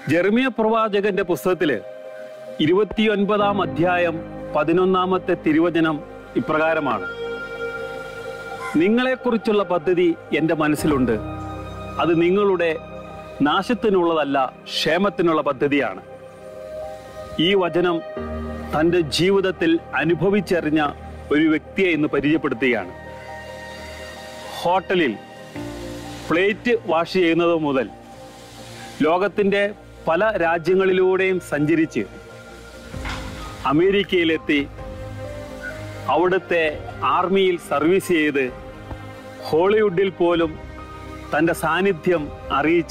ജെർമിയ പ്രവാചകന്റെ പുസ്തകത്തില് ഇരുപത്തിയൊൻപതാം അധ്യായം പതിനൊന്നാമത്തെ തിരുവചനം ഇപ്രകാരമാണ് നിങ്ങളെക്കുറിച്ചുള്ള പദ്ധതി എൻ്റെ മനസ്സിലുണ്ട് അത് നിങ്ങളുടെ നാശത്തിനുള്ളതല്ല ക്ഷേമത്തിനുള്ള പദ്ധതിയാണ് ഈ വചനം തൻ്റെ ജീവിതത്തിൽ അനുഭവിച്ചറിഞ്ഞ ഒരു വ്യക്തിയെ ഇന്ന് പരിചയപ്പെടുത്തുകയാണ് ഹോട്ടലിൽ പ്ലേറ്റ് വാഷ് ചെയ്യുന്നത് മുതൽ ലോകത്തിൻ്റെ പല രാജ്യങ്ങളിലൂടെയും സഞ്ചരിച്ച് അമേരിക്കയിലെത്തി അവിടുത്തെ ആർമിയിൽ സർവീസ് ചെയ്ത് ഹോളിവുഡിൽ പോലും തൻ്റെ സാന്നിധ്യം അറിയിച്ച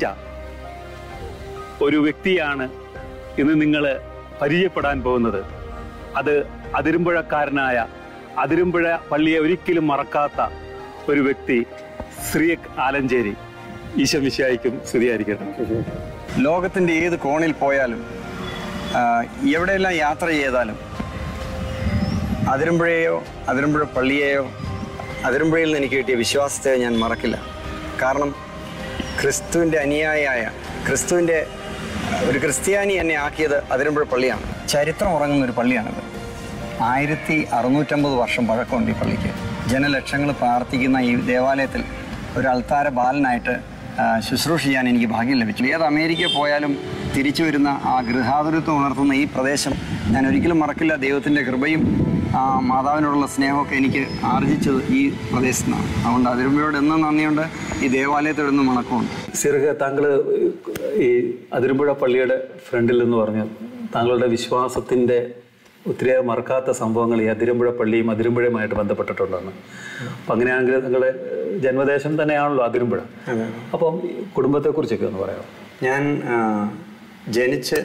ഒരു വ്യക്തിയാണ് ഇന്ന് നിങ്ങൾ പരിചയപ്പെടാൻ പോകുന്നത് അത് അതിരുമ്പുഴക്കാരനായ അതിരുമ്പുഴ പള്ളിയെ ഒരിക്കലും മറക്കാത്ത ഒരു വ്യക്തി ശ്രീയക് ആലഞ്ചേരി ഈശമിശായിക്കും സ്തുതിയായിരിക്കട്ടെ ലോകത്തിൻ്റെ ഏത് കോണിൽ പോയാലും ആ, എവിടെയെല്ലാം യാത്ര ചെയ്താലും അതിരമ്പുഴയെയോ അതിരമ്പുഴ പള്ളിയെയോ അതിരമ്പുഴയിൽ നിന്ന് എനിക്ക് കിട്ടിയ വിശ്വാസത്തെ ഞാൻ മറക്കില്ല കാരണം ക്രിസ്തുവിൻ്റെ അനുയായിയായ ക്രിസ്തുവിൻ്റെ ഒരു ക്രിസ്ത്യാനി എന്നെ ആക്കിയത് അതിരമ്പുഴ പള്ളിയാണ് ചരിത്രം ഉറങ്ങുന്ന ഒരു പള്ളിയാണിത് ആയിരത്തി അറുന്നൂറ്റമ്പത് വർഷം പഴക്കമുണ്ട് ഈ പള്ളിക്ക് ജനലക്ഷങ്ങൾ പ്രാർത്ഥിക്കുന്ന ഈ ദേവാലയത്തിൽ ഒരു അൾത്താര ബാലനായിട്ട് ആ, ശുശ്രൂഷ ചെയ്യാൻ എനിക്ക് ഭാഗ്യം ലഭിച്ചു ഏത് അമേരിക്കയിൽ പോയാലും തിരിച്ചു വരുന്ന ആ ഗൃഹാതുരത്വം ഉണർത്തുന്ന ഈ പ്രദേശം ഞാൻ ഒരിക്കലും മറക്കില്ല ദൈവത്തിൻ്റെ കൃപയും ആ മാതാവിനോടുള്ള സ്നേഹമൊക്കെ എനിക്ക് ആർജിച്ചത് ഈ പ്രദേശത്തു നിന്നാണ് അതുകൊണ്ട് അതിരുമ്പയോട് എന്നും നന്ദിയുണ്ട് ഈ ദേവാലയത്തോട് എന്നും മണക്കമുണ്ട് സിറുക താങ്കൾ ഈ അതിരുമ്പുഴ പള്ളിയുടെ ഫ്രണ്ടിൽ എന്ന് പറഞ്ഞു താങ്കളുടെ വിശ്വാസത്തിൻ്റെ ഒത്തിരിയേറെ മറക്കാത്ത സംഭവങ്ങൾ ഈ അതിരമ്പുഴ പള്ളിയും അതിരമ്പുഴയുമായിട്ട് ബന്ധപ്പെട്ടിട്ടുണ്ടെന്ന് അപ്പം അങ്ങനെയാണെങ്കിൽ നിങ്ങളുടെ ജന്മദേശം തന്നെയാണല്ലോ അതിരമ്പുഴ അപ്പം ഈ കുടുംബത്തെക്കുറിച്ചൊക്കെ ഒന്ന് പറയാം ഞാൻ ആ, ജനിച്ച്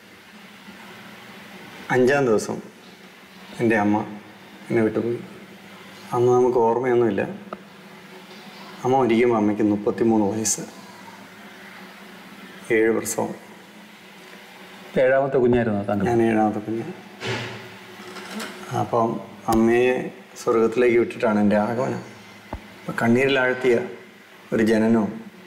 അഞ്ചാം ദിവസം എൻ്റെ അമ്മ എന്നെ വിട്ടുപോയി അന്ന് നമുക്ക് ഓർമ്മയൊന്നുമില്ല അമ്മ മരിക്കുമ്പോൾ അമ്മയ്ക്ക് മുപ്പത്തിമൂന്ന് വയസ്സ് ഏഴ് വർഷവും ഏഴാമത്തെ കുഞ്ഞായിരുന്നു താങ്കൾ ഞാൻ ഏഴാമത്തെ കുഞ്ഞ് അപ്പം അമ്മയെ സ്വർഗത്തിലേക്ക് വിട്ടിട്ടാണ് എൻ്റെ ആഗമനം അപ്പം കണ്ണീരിലാഴ്ത്തിയ ഒരു ജനനവും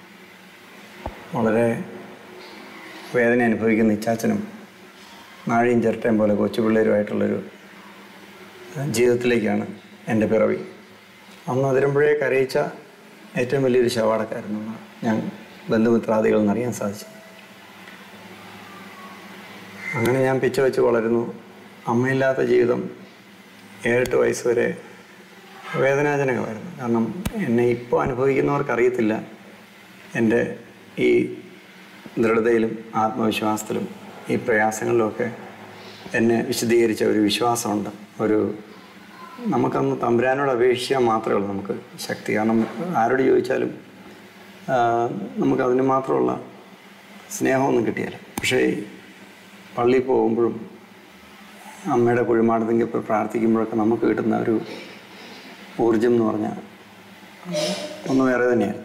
വളരെ വേദന അനുഭവിക്കുന്ന ഇച്ചാച്ചനും നാഴിയും ചിരട്ടയും പോലെ കൊച്ചു പിള്ളേരുമായിട്ടുള്ളൊരു ജീവിതത്തിലേക്കാണ് എൻ്റെ പിറവി അന്ന് അതിരുമ്പഴേ കരയിച്ച ഏറ്റവും വലിയൊരു ശവാടക്കാരൻ ഞാൻ ബന്ധുമിത്രാദികളിൽ നിന്ന് അറിയാൻ സാധിച്ചു അങ്ങനെ ഞാൻ പിച്ച വെച്ച് വളരുന്നു അമ്മയില്ലാത്ത ജീവിതം ഏഴെട്ട് വയസ്സ് വരെ വേദനാജനകമായിരുന്നു കാരണം എന്നെ ഇപ്പോൾ അനുഭവിക്കുന്നവർക്ക് അറിയത്തില്ല എൻ്റെ ഈ ദൃഢതയിലും ആത്മവിശ്വാസത്തിലും ഈ പ്രയാസങ്ങളിലുമൊക്കെ എന്നെ വിശദീകരിച്ച ഒരു വിശ്വാസമുണ്ട് ഒരു നമുക്കന്ന് തമ്പുരാനോട് അപേക്ഷിക്കാൻ മാത്രമേ ഉള്ളൂ നമുക്ക് ശക്തി കാരണം ആരോട് ചോദിച്ചാലും ആ, നമുക്കതിന് മാത്രമുള്ള സ്നേഹമൊന്നും കിട്ടിയാലും പക്ഷേ പള്ളിയിൽ പോകുമ്പോഴും അമ്മയുടെ കുഴിമാടത്തെങ്കിൽ പോയി പ്രാർത്ഥിക്കുമ്പോഴൊക്കെ നമുക്ക് കിട്ടുന്ന ഒരു ഊർജം എന്ന് പറഞ്ഞാൽ ഒന്ന് വേറെ തന്നെയായിരുന്നു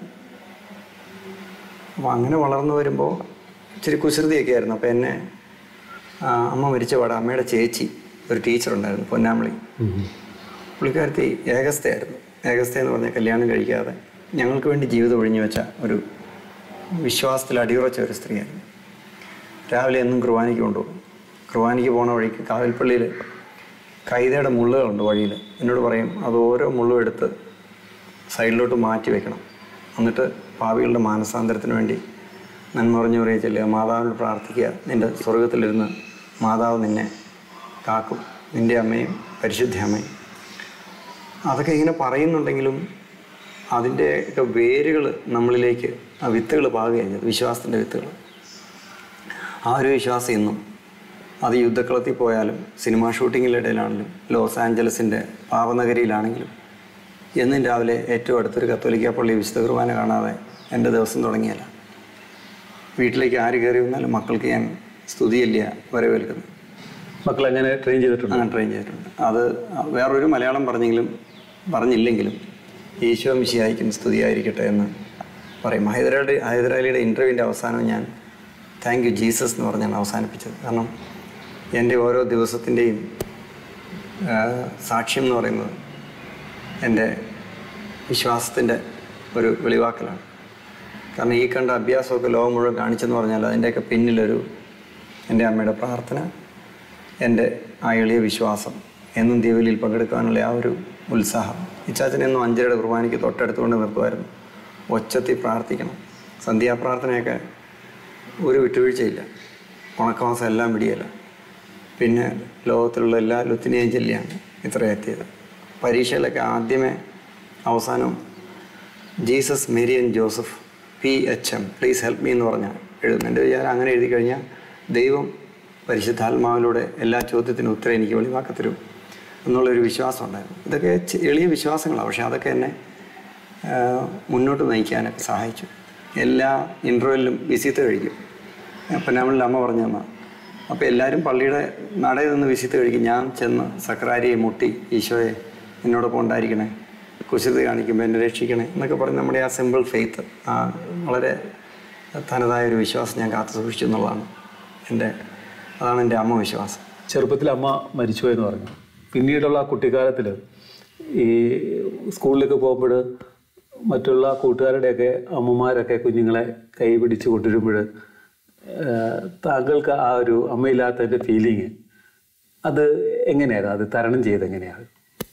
അപ്പോൾ അങ്ങനെ വളർന്നു വരുമ്പോൾ ഇച്ചിരി കുസൃതിയൊക്കെ ആയിരുന്നു അപ്പോൾ എന്നെ ആ, അമ്മ മരിച്ച പാടെ അമ്മയുടെ ചേച്ചി ഒരു ടീച്ചറുണ്ടായിരുന്നു പൊന്നാമളി പുള്ളിക്കാരത്തി ഏകസ്ഥയായിരുന്നു ഏകസ്ഥ എന്ന് പറഞ്ഞാൽ കല്യാണം കഴിക്കാതെ ഞങ്ങൾക്ക് വേണ്ടി ജീവിതം ഒഴിഞ്ഞു വെച്ച ഒരു വിശ്വാസത്തിൽ അടിയുറച്ച ഒരു സ്ത്രീയായിരുന്നു രാവിലെ എന്നും കുർബാനയ്ക്ക് കൊണ്ടുപോകും കുർബാനയ്ക്ക് പോണ വഴിക്ക് കാവൽപ്പള്ളിയിൽ കൈതയുടെ മുള്ളുകളുണ്ട് വഴിയിൽ എന്നോട് പറയും അത് ഓരോ മുള്ളും എടുത്ത് സൈഡിലോട്ട് മാറ്റി വെക്കണം എന്നിട്ട് ഭാവികളുടെ മാനസാന്തരത്തിന് വേണ്ടി നന്മ പറഞ്ഞു പറയുക ചെല്ലുക മാതാവിനോട് പ്രാർത്ഥിക്കുക നിൻ്റെ സ്വർഗത്തിലിരുന്ന് മാതാവ് നിന്നെ കാക്കും നിൻ്റെ അമ്മയും പരിശുദ്ധ അമ്മയും അതൊക്കെ ഇങ്ങനെ പറയുന്നുണ്ടെങ്കിലും അതിൻ്റെയൊക്കെ വേരുകൾ നമ്മളിലേക്ക് ആ വിത്തുകൾ പാകുകയാണ് ചെയ്തത് വിശ്വാസത്തിൻ്റെ വിത്തുകൾ ആ ഒരു വിശ്വാസം ഇന്നും അത് യുദ്ധക്കളത്തിൽ പോയാലും സിനിമാ ഷൂട്ടിങ്ങിൻ്റെ ഇടയിലാണെങ്കിലും ലോസ് ആഞ്ചലസിൻ്റെ പാവനഗരിയിലാണെങ്കിലും എന്നും രാവിലെ ഏറ്റവും അടുത്തൊരു കത്തോലിക്ക പള്ളി വിശുദ്ധ കുർബാന കാണാതെ എൻ്റെ ദിവസം തുടങ്ങിയല്ല വീട്ടിലേക്ക് ആര് കയറി വന്നാലും മക്കൾക്ക് ഞാൻ സ്തുതിയില്ല വരവേൽക്കുന്നു മക്കൾ എങ്ങനെ ട്രെയിൻ ചെയ്തിട്ടുണ്ട് അങ്ങനെ ട്രെയിൻ ചെയ്തിട്ടുണ്ട് അത് വേറൊരു മലയാളം പറഞ്ഞെങ്കിലും പറഞ്ഞില്ലെങ്കിലും ഈശോ മിശിയായിരിക്കും സ്തുതിയായിരിക്കട്ടെ എന്ന് പറയും ഹൈദരാലി ഹൈദരാലിയുടെ ഇൻ്റർവ്യൂവിൻ്റെ അവസാനം ഞാൻ താങ്ക് യു ജീസസ് എന്ന് പറഞ്ഞാണ് അവസാനിപ്പിച്ചത് കാരണം എൻ്റെ ഓരോ ദിവസത്തിൻ്റെയും സാക്ഷ്യം എന്ന് പറയുന്നത് എൻ്റെ വിശ്വാസത്തിൻ്റെ ഒരു വെളിവാക്കലാണ് കാരണം ഈ കണ്ട അഭ്യാസമൊക്കെ ലോകം മുഴുവൻ കാണിച്ചെന്ന് പറഞ്ഞാൽ അതിൻ്റെയൊക്കെ പിന്നിലൊരു എൻ്റെ അമ്മയുടെ പ്രാർത്ഥന എൻ്റെ ആ എളിയ വിശ്വാസം എന്നും ദീപലിയിൽ പങ്കെടുക്കാനുള്ള ആ ഒരു ഉത്സാഹം ഇച്ചാച്ചനെന്നും അഞ്ചരയുടെ കുർബാനയ്ക്ക് തൊട്ടടുത്തുകൊണ്ട് നിർത്തുമായിരുന്നു ഒച്ചത്തിൽ പ്രാർത്ഥിക്കണം സന്ധ്യാപ്രാർത്ഥനയൊക്കെ ഒരു വിട്ടുവീഴ്ചയില്ല ഉണക്കമാസം എല്ലാം പിടിയല്ല പിന്നെ ലോകത്തിലുള്ള എല്ലാ ലുത്തിനെയും ചൊല്ലിയാണ് ഇത്ര എത്തിയത് പരീക്ഷയിലൊക്കെ ആദ്യമേ അവസാനം Jesus Mary and Joseph P H M please help me എന്ന് പറഞ്ഞാൽ എഴുതുന്നു എൻ്റെ വിചാരം അങ്ങനെ എഴുതി കഴിഞ്ഞാൽ ദൈവം പരിശുദ്ധാത്മാവിലൂടെ എല്ലാ ചോദ്യത്തിനും ഉത്തരം എനിക്ക് വെളിവാക്കി തരും എന്നുള്ളൊരു വിശ്വാസം ഉണ്ടായിരുന്നു ഇതൊക്കെ ചെ- എളിയ വിശ്വാസങ്ങളാണ് പക്ഷേ അതൊക്കെ എന്നെ ആ, മുന്നോട്ട് നയിക്കാനൊക്കെ സഹായിച്ചു എല്ലാ ഇൻ്റർവെല്ലിലും വിസിത്ത് കഴിക്കും അപ്പം നമ്മളിൽ അമ്മ പറഞ്ഞു തന്ന അപ്പോൾ എല്ലാവരും പള്ളിയുടെ നടയിൽ നിന്ന് വിസിത്ത് കഴിക്കും ഞാൻ ചെന്ന് സക്രാരിയെ മുട്ടി ഈശോയെ എന്നോടൊപ്പം ഉണ്ടായിരിക്കണേ കുശിത കാണിക്കുമ്പോൾ എന്നെ രക്ഷിക്കണേ എന്നൊക്കെ പറഞ്ഞ് നമ്മുടെ ആ സിമ്പിൾ ഫെയ്ത്ത് ആ വളരെ തനതായ ഒരു വിശ്വാസം ഞാൻ കാത്തു സൂക്ഷിച്ചു എന്നുള്ളതാണ് എൻ്റെ അതാണ് എൻ്റെ അമ്മ വിശ്വാസം ചെറുപ്പത്തിൽ അമ്മ മരിച്ചുപോയെന്ന് പറഞ്ഞു പിന്നീടുള്ള ആ കുട്ടിക്കാലത്തിൽ ഈ സ്കൂളിലേക്ക് പോകുമ്പോൾ മറ്റുള്ള കൂട്ടുകാരുടെയൊക്കെ അമ്മമാരൊക്കെ കുഞ്ഞുങ്ങളെ കൈ പിടിച്ച് കൊണ്ടുവരുമ്പോൾ താങ്കൾക്ക് ആ ഒരു അമ്മയില്ലാത്തതിൻ്റെ ഫീലിങ് അത് എങ്ങനെയായിരുന്നു അത് തരണം ചെയ്ത് എങ്ങനെയാണ്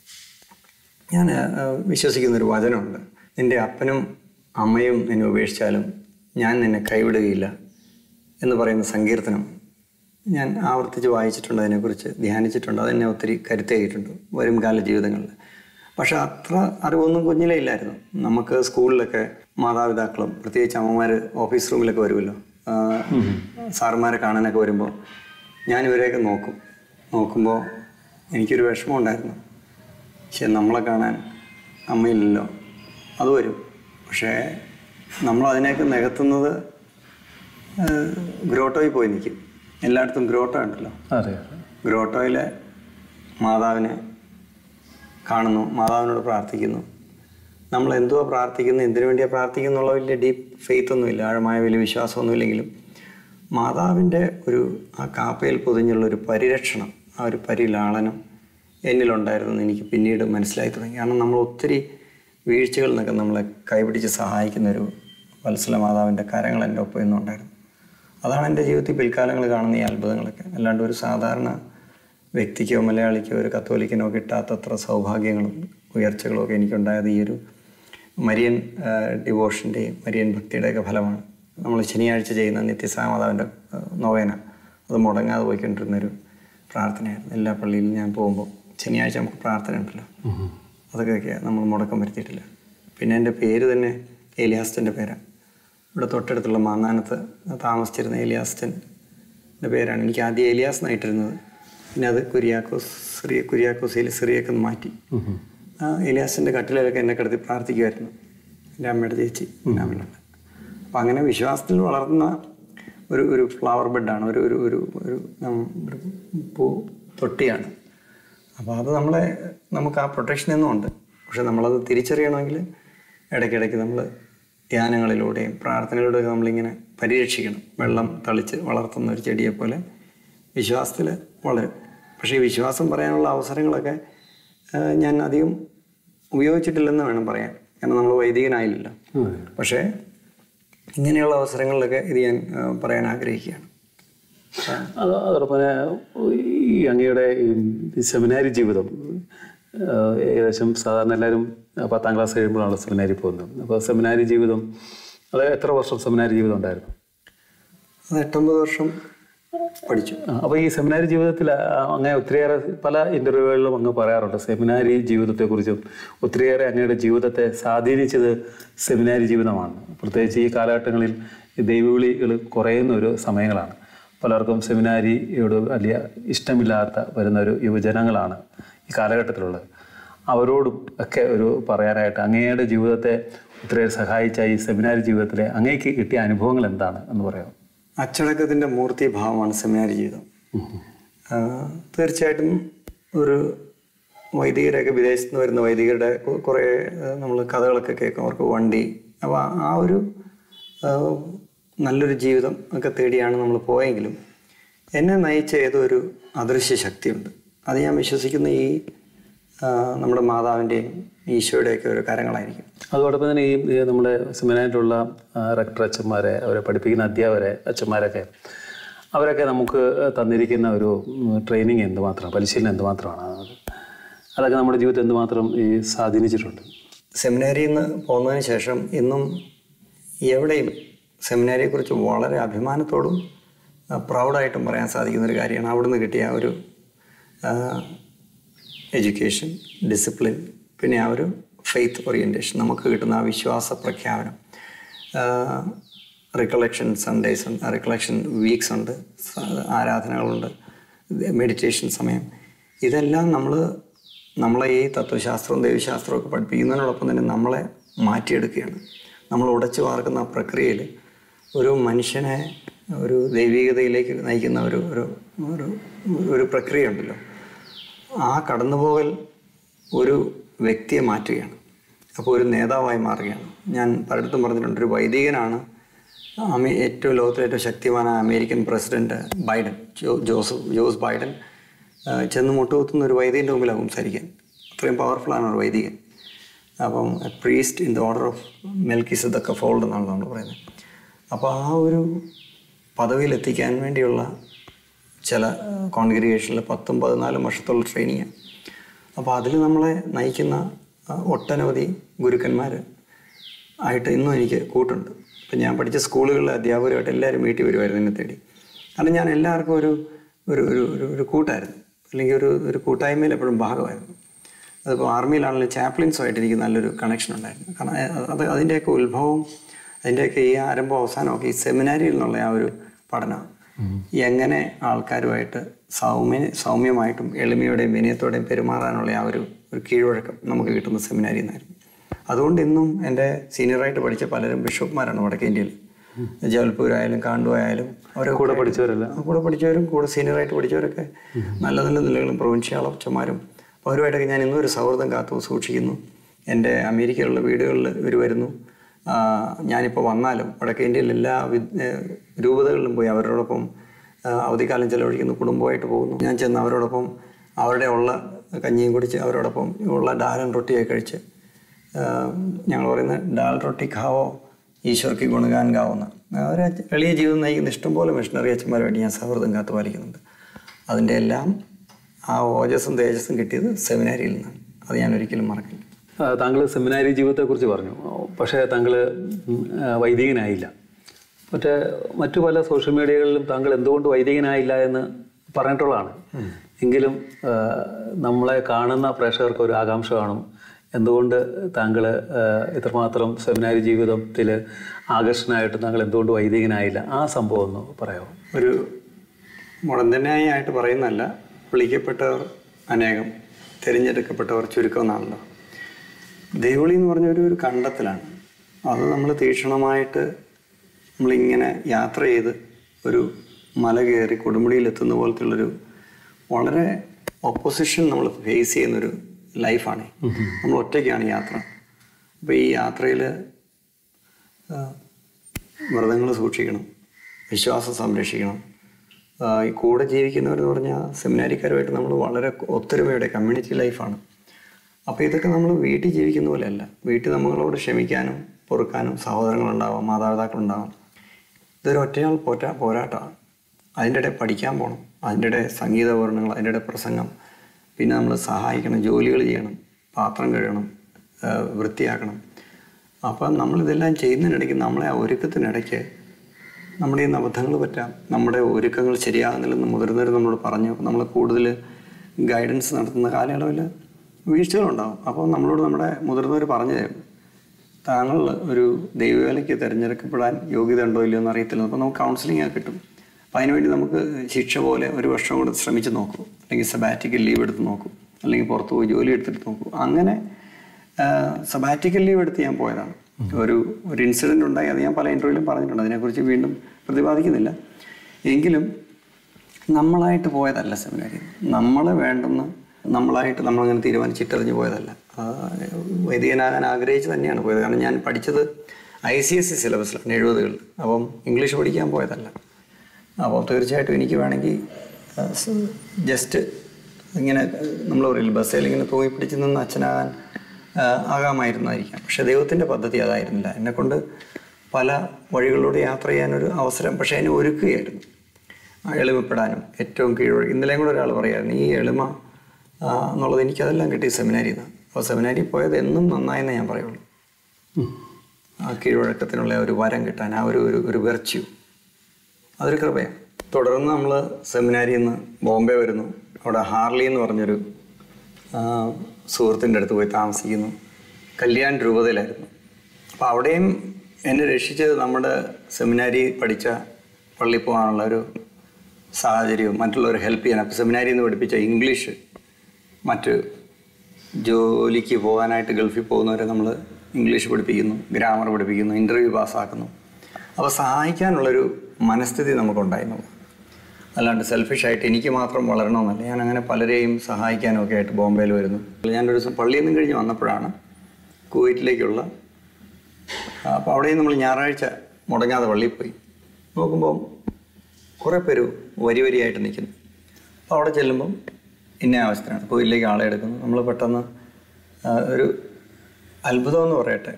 ഞാൻ ആ, വിശ്വസിക്കുന്ന ഒരു വചനമുണ്ട് നിൻ്റെ അപ്പനും അമ്മയും നിന്നെ ഉപേക്ഷിച്ചാലും ഞാൻ നിന്നെ കൈവിടുകയില്ല എന്ന് പറയുന്ന സങ്കീർത്തനം ഞാൻ ആവർത്തിച്ച് വായിച്ചിട്ടുണ്ട് അതിനെക്കുറിച്ച് ധ്യാനിച്ചിട്ടുണ്ട് അതെന്നെ ഒത്തിരി കരുത്തേകിയിട്ടുണ്ട് വരും കാല ജീവിതങ്ങളിൽ പക്ഷെ അത്ര അറിവൊന്നും കുഞ്ഞിലേ ഇല്ലായിരുന്നു നമുക്ക് സ്കൂളിലൊക്കെ മാതാപിതാക്കളും പ്രത്യേകിച്ച് അമ്മമാർ ഓഫീസ് റൂമിലൊക്കെ വരുമല്ലോ ആ, സാറുമാരെ കാണാനൊക്കെ വരുമ്പോൾ ഞാൻ ഇവരെയൊക്കെ നോക്കും നോക്കുമ്പോൾ എനിക്കൊരു വിഷമം ഉണ്ടായിരുന്നു പക്ഷെ നമ്മളെ കാണാൻ അമ്മയില്ലല്ലോ അത് വരും പക്ഷേ നമ്മൾ അതിനെയൊക്കെ നികത്തുന്നത് ഏഹ്, ഗ്രോട്ടോയിൽ പോയി നിൽക്കും എല്ലായിടത്തും ഗ്രോട്ടോ ഉണ്ടല്ലോ അതെ ഗ്രോട്ടോയിലെ മാതാവിനെ കാണുന്നു മാതാവിനോട് പ്രാർത്ഥിക്കുന്നു നമ്മൾ എന്തുവാ പ്രാർത്ഥിക്കുന്നത് എന്തിനു വേണ്ടിയാണ് പ്രാർത്ഥിക്കുന്നുള്ള വലിയ ഡീപ്പ് ഫെയ്ത്ത് ഒന്നുമില്ല ആഴമായ വലിയ വിശ്വാസമൊന്നുമില്ലെങ്കിലും മാതാവിൻ്റെ ഒരു ആ കാപ്പയിൽ പൊതിഞ്ഞുള്ള ഒരു പരിരക്ഷണം ആ ഒരു പരിലാളനം എന്നിലുണ്ടായിരുന്നു എന്ന് എനിക്ക് പിന്നീട് മനസ്സിലായി തുടങ്ങി കാരണം നമ്മൾ ഒത്തിരി വീഴ്ചകളിൽ നിന്നൊക്കെ നമ്മളെ കൈപിടിച്ച് സഹായിക്കുന്ന ഒരു വത്സല മാതാവിൻ്റെ കരങ്ങൾ എൻ്റെ ഒപ്പം ഇന്നുണ്ടായിരുന്നു അതാണ് എൻ്റെ ജീവിതത്തിൽ പിൽക്കാലങ്ങൾ കാണുന്ന ഈ അത്ഭുതങ്ങളൊക്കെ അല്ലാണ്ട് ഒരു സാധാരണ വ്യക്തിക്കോ മലയാളിക്കോ ഒരു കത്തോലിക്കനോ കിട്ടാത്തത്ര സൗഭാഗ്യങ്ങളും ഉയർച്ചകളും ഒക്കെ എനിക്കുണ്ടായത് ഈ ഒരു മരിയൻ ഡിവോഷൻ്റെയും മരിയൻ ഭക്തിയുടെയൊക്കെ ഫലമാണ് നമ്മൾ ശനിയാഴ്ച ചെയ്യുന്ന നിത്യസാമാതാവിൻ്റെ നോവേന അത് മുടങ്ങാതെ പോയിക്കൊണ്ടിരുന്നൊരു പ്രാർത്ഥനയായിരുന്നു എല്ലാ പള്ളിയിലും ഞാൻ പോകുമ്പോൾ ശനിയാഴ്ച നമുക്ക് പ്രാർത്ഥന ഉണ്ടല്ലോ അതൊക്കെ നമ്മൾ മുടക്കം വരുത്തിയിട്ടില്ല പിന്നെ എൻ്റെ പേര് തന്നെ ഏലിയാസ്റ്റൻ്റെ പേരാണ് ഇവിടെ തൊട്ടടുത്തുള്ള മാന്നാനത്ത് താമസിച്ചിരുന്ന ഏലിയാസ്റ്റൻ്റെ പേരാണ് എനിക്ക് ആദ്യം ഏലിയാസ് എന്നായിട്ടിരുന്നത് പിന്നെ അത് കുര്യാക്കോസ് സിറിയ കുര്യാക്കോസിൽ സിറിയൊക്കെ ഒന്ന് മാറ്റി ആ ഏലിയാസിൻ്റെ കട്ടിലൊക്കെ എന്നെ കിടത്തി പ്രാർത്ഥിക്കുമായിരുന്നു എൻ്റെ അമ്മയുടെ ചേച്ചി അമ്മയുണ്ട് അപ്പം അങ്ങനെ വിശ്വാസത്തിൽ വളർന്ന ഒരു ഒരു ഫ്ലവർ ബെഡാണ് ഒരു ഒരു ഒരു ഒരു നം- ഒരു പൂ തൊട്ടിയാണ് അപ്പോൾ അത് നമ്മളെ നമുക്ക് ആ പ്രൊട്ടക്ഷൻ എന്നും ഉണ്ട് പക്ഷെ നമ്മളത് തിരിച്ചറിയണമെങ്കിൽ ഇടയ്ക്കിടയ്ക്ക് നമ്മൾ ധ്യാനങ്ങളിലൂടെയും പ്രാർത്ഥനയിലൂടെയൊക്കെ നമ്മളിങ്ങനെ പരിരക്ഷിക്കണം വെള്ളം തളിച്ച് വളർത്തുന്ന ഒരു ചെടിയെ പോലെ വിശ്വാസത്തിൽ വളരും പക്ഷേ ഈ വിശ്വാസം പറയാനുള്ള അവസരങ്ങളൊക്കെ ആ, ഞാൻ അധികം ഉപയോഗിച്ചിട്ടില്ലെന്ന് വേണം പറയാൻ കാരണം നമ്മൾ വൈദികനായില്ലല്ലോ പക്ഷേ ഇങ്ങനെയുള്ള അവസരങ്ങളിലൊക്കെ ഇത് ഞാൻ ആ, പറയാൻ ആഗ്രഹിക്കുകയാണ് അത് അതോടൊപ്പം തന്നെ ഈ അങ്ങയുടെ ഈ സെമിനാരി ജീവിതം ആ, ഏകദേശം സാധാരണ എല്ലാവരും പത്താം ക്ലാസ് കഴിയുമ്പോഴാണ് സെമിനാരി പോകുന്നത് അപ്പോൾ സെമിനാരി ജീവിതം അത് എത്ര വർഷം സെമിനാരി ജീവിതം ഉണ്ടായിരുന്നു അത് എട്ടൊമ്പത് വർഷം പഠിച്ചു അപ്പോൾ ഈ സെമിനാരി ജീവിതത്തിൽ ആ, അങ്ങനെ ഒത്തിരിയേറെ പല ഇൻ്റർവ്യൂകളിലും അങ്ങ് പറയാറുണ്ട് സെമിനാരി ജീവിതത്തെക്കുറിച്ചും ഒത്തിരിയേറെ അങ്ങയുടെ ജീവിതത്തെ സ്വാധീനിച്ചത് സെമിനാരി ജീവിതമാണ് പ്രത്യേകിച്ച് ഈ കാലഘട്ടങ്ങളിൽ ഈ ദൈവവിളികൾ കുറയുന്ന ഒരു സമയങ്ങളാണ് പലർക്കും സെമിനാരിയോട് വലിയ ഇഷ്ടമില്ലാത്ത വരുന്ന ഒരു യുവജനങ്ങളാണ് ഈ കാലഘട്ടത്തിലുള്ളത് അവരോടും ഒക്കെ ഒരു പറയാനായിട്ട് അങ്ങയുടെ ജീവിതത്തെ ഒത്തിരിയേറെ സഹായിച്ച ഈ സെമിനാരി ജീവിതത്തിലെ അങ്ങേക്ക് കിട്ടിയ അനുഭവങ്ങൾ എന്താണ് എന്ന് പറയാം അച്ചടക്കത്തിൻ്റെ മൂർത്തിഭാവമാണ് സെമിനാരി ജീവിതം ആ, തീർച്ചയായിട്ടും ഒരു വൈദികരൊക്കെ വിദേശത്ത് നിന്ന് വരുന്ന വൈദികരുടെ കു- കുറേ നമ്മൾ കഥകളൊക്കെ കേൾക്കും അവർക്ക് വണ്ടി അപ്പോൾ ആ ഒരു ആ, നല്ലൊരു ജീവിതം ഒക്കെ തേടിയാണ് നമ്മൾ പോയെങ്കിലും എന്നെ നയിച്ച ഏതോ ഒരു അദൃശ്യ ശക്തിയുണ്ട് അത് ഞാൻ വിശ്വസിക്കുന്ന ഈ ആ, നമ്മുടെ മാതാവിൻ്റെയും ഈശോയുടെയൊക്കെ ഒരു കരങ്ങളായിരിക്കും അതോടൊപ്പം തന്നെ ഈ ഈ നമ്മുടെ സെമിനായിട്ടുള്ള റെക്ടർ അച്ഛന്മാരെ അവരെ പഠിപ്പിക്കുന്ന അധ്യാപകരെ അച്ഛന്മാരൊക്കെ അവരൊക്കെ നമുക്ക് തന്നിരിക്കുന്ന ഒരു ട്രെയിനിങ് എന്തുമാത്രം പരിശീലനം എന്തുമാത്രമാണ് അത് അതൊക്കെ നമ്മുടെ ജീവിതത്തിൽ എന്തുമാത്രം ഈ സ്വാധീനിച്ചിട്ടുണ്ട് സെമിനാരിയിൽ നിന്ന് പോന്നതിന് ശേഷം ഇന്നും എവിടെയും സെമിനാരിയെക്കുറിച്ച് വളരെ അഭിമാനത്തോടും ആ, പ്രൗഡായിട്ടും പറയാൻ സാധിക്കുന്ന ഒരു കാര്യമാണ് അവിടുന്ന് കിട്ടിയ ആ ഒരു എഡ്യൂക്കേഷൻ ഡിസിപ്ലിൻ പിന്നെ ആ ഒരു ഫെയ്ത്ത് ഓറിയൻറ്റേഷൻ നമുക്ക് കിട്ടുന്ന ആ വിശ്വാസ പ്രഖ്യാപനം റിക്കളക്ഷൻ സൺഡേസ് ഉണ്ട് റിക്കളക്ഷൻ വീക്സ് ഉണ്ട് സ- ആരാധനകളുണ്ട് മെഡിറ്റേഷൻ സമയം ഇതെല്ലാം നമ്മൾ നമ്മളെ ഈ തത്വശാസ്ത്രവും ദൈവശാസ്ത്രവും ഒക്കെ പഠിപ്പിക്കുന്നതിനോടൊപ്പം തന്നെ നമ്മളെ മാറ്റിയെടുക്കുകയാണ് നമ്മൾ ഉടച്ചു വാർക്കുന്ന ആ പ്രക്രിയയിൽ ഒരു മനുഷ്യനെ ഒരു ദൈവികതയിലേക്ക് നയിക്കുന്ന ഒരു ഒരു ഒരു ഒരു പ്രക്രിയ ഉണ്ടല്ലോ ആ കടന്നുപോകൽ ഒരു വ്യക്തിയെ മാറ്റുകയാണ് അപ്പോൾ ഒരു നേതാവായി മാറുകയാണ് ഞാൻ പലയിടത്തും പറഞ്ഞിട്ടുണ്ട് ഒരു വൈദികനാണ് അമേ ഏറ്റവും ലോകത്തിലെ ഏറ്റവും ശക്തിമാനായ American president Biden Joe Joseph Jose Biden ആ, ചെന്ന് മുട്ടുകുത്തുന്ന ഒരു വൈദികൻ്റെ മുമ്പിലാണ് സംസാരിക്കാൻ അത്രയും പവർഫുള്ളാണ് ഒരു വൈദികൻ അപ്പം priest in the order of മെൽക്കിസ് ഇതൊക്കെ ഫോൾഡ് എന്നാണ് നമ്മൾ പറയുന്നത് അപ്പോൾ ആ ഒരു പദവിയിൽ എത്തിക്കാൻ വേണ്ടിയുള്ള ചില കോൺഗ്രിഗേഷനിൽ പത്തും പതിനാലും വർഷത്തോളം ട്രെയിനിങ് അപ്പോൾ അതിൽ നമ്മളെ നയിക്കുന്ന ആ, ഒട്ടനവധി ഗുരുക്കന്മാർ ആയിട്ട് ഇന്നും എനിക്ക് കൂട്ടുണ്ട് ഇപ്പം ഞാൻ പഠിച്ച സ്കൂളുകളിലെ അധ്യാപകരുമായിട്ട് എല്ലാവരും വീട്ടിൽ വരുമായിരുന്നു എന്നെ തേടി കാരണം ഞാൻ എല്ലാവർക്കും ഒരു ഒരു ഒരു ഒരു ഒരു കൂട്ടായിരുന്നു അല്ലെങ്കിൽ ഒരു ഒരു കൂട്ടായ്മയിൽ എപ്പോഴും ഭാഗമായിരുന്നു അതിപ്പോൾ ആർമിയിലാണെങ്കിലും ചാപ്ലിൻസുമായിട്ട് എനിക്ക് നല്ലൊരു കണക്ഷൻ ഉണ്ടായിരുന്നു കാരണം അത് അതിൻ്റെയൊക്കെ ഉത്ഭവം അതിൻ്റെയൊക്കെ ഈ ആരംഭം അവസാനമൊക്കെ ഈ സെമിനാരിയിൽ നിന്നുള്ള ആ ഒരു പഠനം എങ്ങനെ ആൾക്കാരുമായിട്ട് സൗമ്യ സൗമ്യമായിട്ടും എളിമയോടെയും വിനയത്തോടെയും പെരുമാറാനുള്ള ആ ഒരു ഒരു കീഴ്വഴക്കം നമുക്ക് കിട്ടുന്ന സെമിനാരിയിൽ നിന്നായിരുന്നു അതുകൊണ്ട് ഇന്നും എൻ്റെ സീനിയറായിട്ട് പഠിച്ച പലരും ബിഷപ്പ്മാരാണ് വടക്കേ ഇന്ത്യയിൽ ജബൽപൂർ ആയാലും കാണ്ടു ആയാലും അവരെ കൂടെ പഠിച്ചവരല്ല കൂടെ പഠിച്ചവരും കൂടെ സീനിയറായിട്ട് പഠിച്ചവരൊക്കെ നല്ല നല്ല നിലകളും പ്രൊവിൻഷ്യൽ അച്ഛന്മാരും അവരുമായിട്ടൊക്കെ ഞാൻ ഇന്നും ഒരു സൗഹൃദം കാത്തു സൂക്ഷിക്കുന്നു എൻ്റെ അമേരിക്കയിലുള്ള വീടുകളിൽ ഇവർ വരുന്നു ആ, ഞാനിപ്പോൾ വന്നാലും വടക്കേ ഇന്ത്യയിൽ എല്ലാ വി ഏഹ് രൂപതകളിലും പോയി അവരോടൊപ്പം ആ, അവധിക്കാലം ചെലവഴിക്കുന്നു കുടുംബമായിട്ട് പോകുന്നു ഞാൻ ചെന്ന് അവരോടൊപ്പം അവരുടെ ഉള്ള കഞ്ഞിയും കുടിച്ച് അവരോടൊപ്പം ഉള്ള ഡാലൻ റൊട്ടിയൊക്കെ കഴിച്ച് ഞങ്ങൾ പറയുന്ന ഡാൽ റൊട്ടി ഖാവോ ഈശ്വർക്ക് ഗുണഗാൻ ഗാവുന്ന അവർ എളിയ ജീവിതം നയിക്കുന്ന ഇഷ്ടംപോലെ മിഷണറി അച്ഛന്മാരുമായിട്ട് ഞാൻ സൗഹൃദം കാത്തു പാലിക്കുന്നുണ്ട് അതിൻ്റെ എല്ലാം ആ ഓജസ്സും തേജസ്സും കിട്ടിയത് സെമിനാരിയിൽ നിന്നാണ് അത് ഞാൻ ഒരിക്കലും മറക്കില്ല താങ്കൾ സെമിനാരി ജീവിതത്തെക്കുറിച്ച് പറഞ്ഞു പക്ഷേ താങ്കൾ ഉം, ആ, വൈദികനായില്ല മറ്റേ മറ്റു പല സോഷ്യൽ മീഡിയകളിലും താങ്കൾ എന്തുകൊണ്ട് വൈദികനായില്ല എന്ന് പറഞ്ഞിട്ടുള്ളതാണ് എങ്കിലും ആ, നമ്മളെ കാണുന്ന പ്രേക്ഷകർക്ക് ഒരു ആകാംക്ഷ കാണും എന്തുകൊണ്ട് താങ്കൾ ആ, ഇത്രമാത്രം സെമിനാരി ജീവിതത്തിൽ ആകർഷണമായിട്ട് താങ്കൾ എന്തുകൊണ്ട് വൈദികനായില്ല ആ സംഭവം ഒന്ന് പറയാമോ ഒരു മുടന്തനായി ആയിട്ട് പറയുന്നതല്ല വിളിക്കപ്പെട്ടവർ അനേകം തിരഞ്ഞെടുക്കപ്പെട്ടവർ ചുരുക്കം എന്നാണല്ലോ ദേവളി എന്ന് പറഞ്ഞ ഒരു ഒരു കണ്ടെത്തലാണ് അത് നമ്മൾ തീക്ഷണമായിട്ട് നമ്മളിങ്ങനെ യാത്ര ചെയ്ത് ഒരു മല കയറി കൊടുമുടിയിൽ എത്തുന്ന പോലത്തുള്ളൊരു വളരെ ഓപ്പോസിഷൻ നമ്മൾ ഫേസ് ചെയ്യുന്നൊരു ലൈഫാണ് നമ്മൾ ഒറ്റയ്ക്കാണ് യാത്ര അപ്പോൾ ഈ യാത്രയിൽ വ്രതങ്ങൾ സൂക്ഷിക്കണം വിശ്വാസം സംരക്ഷിക്കണം ആ, ഈ കൂടെ ജീവിക്കുന്നവരെന്ന് പറഞ്ഞാൽ സെമിനാരിക്കാരുമായിട്ട് നമ്മൾ വളരെ ഒത്തൊരുമയുടെ കമ്മ്യൂണിറ്റി ലൈഫാണ് അപ്പോൾ ഇതൊക്കെ നമ്മൾ വീട്ടിൽ ജീവിക്കുന്ന പോലെയല്ല വീട്ടിൽ നമ്മളോട് ക്ഷമിക്കാനും പൊറുക്കാനും സഹോദരങ്ങളുണ്ടാവാം മാതാപിതാക്കളുണ്ടാവാം ഇതൊരു ഒറ്റയാൾ പോറ്റാ പോരാട്ടമാണ് അതിൻ്റെ ഇടയിൽ പഠിക്കാൻ പോകണം അതിൻ്റെ ഇടയിൽ സംഗീത ഉപകരണങ്ങൾ അതിൻ്റെ ഇടയിൽ പ്രസംഗം പിന്നെ നമ്മൾ സഹായിക്കണം ജോലികൾ ചെയ്യണം പാത്രം കഴുകണം ആ, വൃത്തിയാക്കണം അപ്പം നമ്മളിതെല്ലാം ചെയ്യുന്നതിനിടയ്ക്ക് നമ്മളെ ആ ഒരുക്കത്തിനിടയ്ക്ക് നമ്മുടെ ഈ അബദ്ധങ്ങൾ പറ്റാം നമ്മുടെ ഒരുക്കങ്ങൾ ശരിയാകുന്നില്ലെന്ന് മുതിർന്നവർ നമ്മളോട് പറഞ്ഞു നമ്മൾ കൂടുതൽ ഗൈഡൻസ് നടത്തുന്ന കാലയളവിൽ വീഴ്ചകളുണ്ടാവും അപ്പോൾ നമ്മളോട് നമ്മുടെ മുതിർന്നവർ പറഞ്ഞു തരും താങ്കൾ ഒരു ദൈവവേലയ്ക്ക് തിരഞ്ഞെടുക്കപ്പെടാൻ യോഗ്യത ഉണ്ടോ ഇല്ലയോ എന്ന് അറിയത്തില്ല അപ്പോൾ നമുക്ക് കൗൺസിലിംഗ് ഒക്കെ കിട്ടും അപ്പോൾ അതിനുവേണ്ടി നമുക്ക് ശിക്ഷ പോലെ ഒരു വർഷം കൂടെ ശ്രമിച്ച് നോക്കൂ അല്ലെങ്കിൽ സബാറ്റിക്കൽ ലീവ് എടുത്ത് നോക്കൂ അല്ലെങ്കിൽ പുറത്ത് പോയി ജോലി എടുത്തിട്ട് നോക്കൂ അങ്ങനെ സബാറ്റിക്കൽ ലീവ് എടുത്ത് ഞാൻ പോയതാണ് ഒരു ഒരു ഇൻസിഡൻറ്റ് ഉണ്ടായി അത് ഞാൻ പല ഇൻ്റർവ്യൂവിലും പറഞ്ഞിട്ടുണ്ട് അതിനെക്കുറിച്ച് വീണ്ടും പ്രതിപാദിക്കുന്നില്ല എങ്കിലും നമ്മളായിട്ട് പോയതല്ല സെമിനാരി നമ്മളെ വേണ്ടെന്ന് നമ്മളായിട്ട് നമ്മളങ്ങനെ തീരുമാനിച്ചിട്ടെറിഞ്ഞ് പോയതല്ല ആ, വൈദികനാകാൻ ആഗ്രഹിച്ച് തന്നെയാണ് പോയത് കാരണം ഞാൻ പഠിച്ചത് ഐ സി എസ് സി സിലബസിലാണ് എഴുപതുകളിൽ അപ്പം ഇംഗ്ലീഷ് പഠിക്കാൻ പോയതല്ല അപ്പോൾ തീർച്ചയായിട്ടും എനിക്ക് വേണമെങ്കിൽ ജസ്റ്റ് ഇങ്ങനെ നമ്മൾ പറയില്ല ബസ്സിൽ ഇങ്ങനെ തൂങ്ങി പിടിച്ച് നിന്ന് അച്ഛനാകാൻ ആ, ആകാമായിരുന്നായിരിക്കാം പക്ഷെ ദൈവത്തിൻ്റെ പദ്ധതി അതായിരുന്നില്ല എന്നെക്കൊണ്ട് പല വഴികളിലൂടെ യാത്ര ചെയ്യാനൊരു അവസരം പക്ഷേ അതിനെ ഒരുക്കുകയായിരുന്നു ആ എളിമപ്പെടാനും ഏറ്റവും കീഴൊഴി ഇന്നലെയും കൂടെ ഒരാൾ പറയായിരുന്നു ഈ എളിമ ആ, എന്നുള്ളത് എനിക്കതെല്ലാം കിട്ടി സെമിനാരിയിൽ നിന്ന് അപ്പോൾ സെമിനാരിൽ പോയത് എന്നും നന്നായെന്നേ ഞാൻ പറയുള്ളൂ ആ കീഴ്വഴക്കത്തിനുള്ള ഒരു വരം കിട്ടാൻ ആ ഒരു ഒരു ഒരു വെർച്യു അതൊരു കൃപയാണ് തുടർന്ന് നമ്മൾ സെമിനാരിയിൽ നിന്ന് ബോംബെ വരുന്നു അവിടെ ഹാർലി എന്ന് പറഞ്ഞൊരു ആ, സുഹൃത്തിൻ്റെ അടുത്ത് പോയി താമസിക്കുന്നു കല്യാൺ രൂപതയിലായിരുന്നു അപ്പോൾ അവിടെയും എന്നെ രക്ഷിച്ചത് നമ്മുടെ സെമിനാരി പഠിച്ച പള്ളി പോകാനുള്ള ഒരു സാഹചര്യവും മറ്റുള്ളവർ ഹെൽപ്പ് ചെയ്യാൻ അപ്പോൾ സെമിനാരിയിൽ നിന്ന് പഠിപ്പിച്ച ഇംഗ്ലീഷ് മറ്റ് ജോലിക്ക് പോകാനായിട്ട് ഗൾഫിൽ പോകുന്നവരെ നമ്മൾ ഇംഗ്ലീഷ് പഠിപ്പിക്കുന്നു ഗ്രാമർ പഠിപ്പിക്കുന്നു ഇൻ്റർവ്യൂ പാസ്സാക്കുന്നു അപ്പോൾ സഹായിക്കാനുള്ളൊരു മനസ്ഥിതി നമുക്കുണ്ടായിരുന്നു അല്ലാണ്ട് സെൽഫിഷായിട്ട് എനിക്ക് മാത്രം വളരണമെന്നല്ല ഞാൻ അങ്ങനെ പലരെയും സഹായിക്കാനും ഒക്കെ ആയിട്ട് ബോംബെയിൽ വരുന്നു ഞാനൊരു ദിവസം പള്ളിയിൽ നിന്നും കഴിഞ്ഞ് വന്നപ്പോഴാണ് കുവൈറ്റിലേക്കുള്ള അപ്പോൾ അവിടെയും നമ്മൾ ഞായറാഴ്ച മുടങ്ങാതെ പള്ളിയിൽ പോയി നോക്കുമ്പോൾ കുറേ പേര് വരി വരിയായിട്ട് നിൽക്കുന്നു അപ്പോൾ അവിടെ ചെല്ലുമ്പം ഇന്ന ആവശ്യത്തിനാണ് കോയിലേക്ക് ആളെ എടുക്കുന്നു നമ്മൾ പെട്ടെന്ന് ആ, ഒരു അത്ഭുതം എന്ന് പറയട്ടെ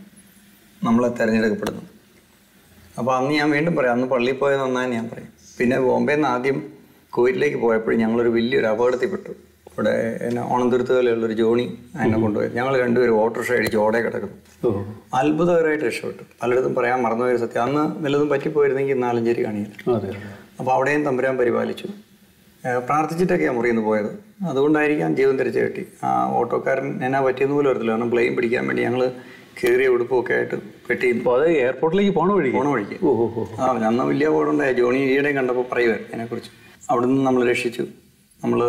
നമ്മളെ തിരഞ്ഞെടുക്കപ്പെടുന്നു അപ്പോൾ അന്ന് ഞാൻ വീണ്ടും പറയാം അന്ന് പള്ളിയിൽ പോയത് നന്നായി ഞാൻ പറയും പിന്നെ ബോംബെയിൽ നിന്ന് ആദ്യം കുവൈറ്റിലേക്ക് പോയപ്പോഴും ഞങ്ങളൊരു വലിയൊരു അപകടത്തിൽപ്പെട്ടു ഇവിടെ എന്നെ ഓണന്തുരുത്തുകയിലുള്ളൊരു ജോണി എന്നെ കൊണ്ടുപോയി ഞങ്ങൾ രണ്ടുപേരും ഓട്ടോറിക്ഷ അടിച്ച് ഓടെ കിടക്കുന്നു ഓ അത്ഭുതകരമായിട്ട് രക്ഷപ്പെട്ടു പലയിടത്തും പറയാൻ മറന്നുപോയൊരു സത്യം അന്ന് വല്ലതും പറ്റിപ്പോയിരുന്നെങ്കിൽ നാലഞ്ചേരി കാണിയില്ല അതെ അതെ അപ്പോൾ അവിടെയും തമ്പുരാൻ പരിപാലിച്ചു ഏഹ് പ്രാർത്ഥിച്ചിട്ടൊക്കെയാണ് മുറിയിൽ നിന്ന് പോയത് അതുകൊണ്ടായിരിക്കാം ജീവൻ തിരിച്ചു കിട്ടി ആ ഓട്ടോക്കാരൻ എന്നാ പറ്റിയെന്ന് പോലും അറിയത്തില്ല കാരണം പ്ലെയിൻ പിടിക്കാൻ വേണ്ടി ഞങ്ങൾ കയറിയ ഉടുപ്പൊക്കെ ആയിട്ട് പെട്ടി അപ്പോൾ അത് എയർപോർട്ടിലേക്ക് പോണ വഴി പോണ വഴിക്ക് ഓ ഓ ഓ ആ അന്ന് വലിയ അപകടമുണ്ടായ ജോണി ഈയിടെ കണ്ടപ്പോൾ പറയുമായിരുന്നു അതിനെക്കുറിച്ച് അവിടുന്ന് നമ്മൾ രക്ഷിച്ചു നമ്മൾ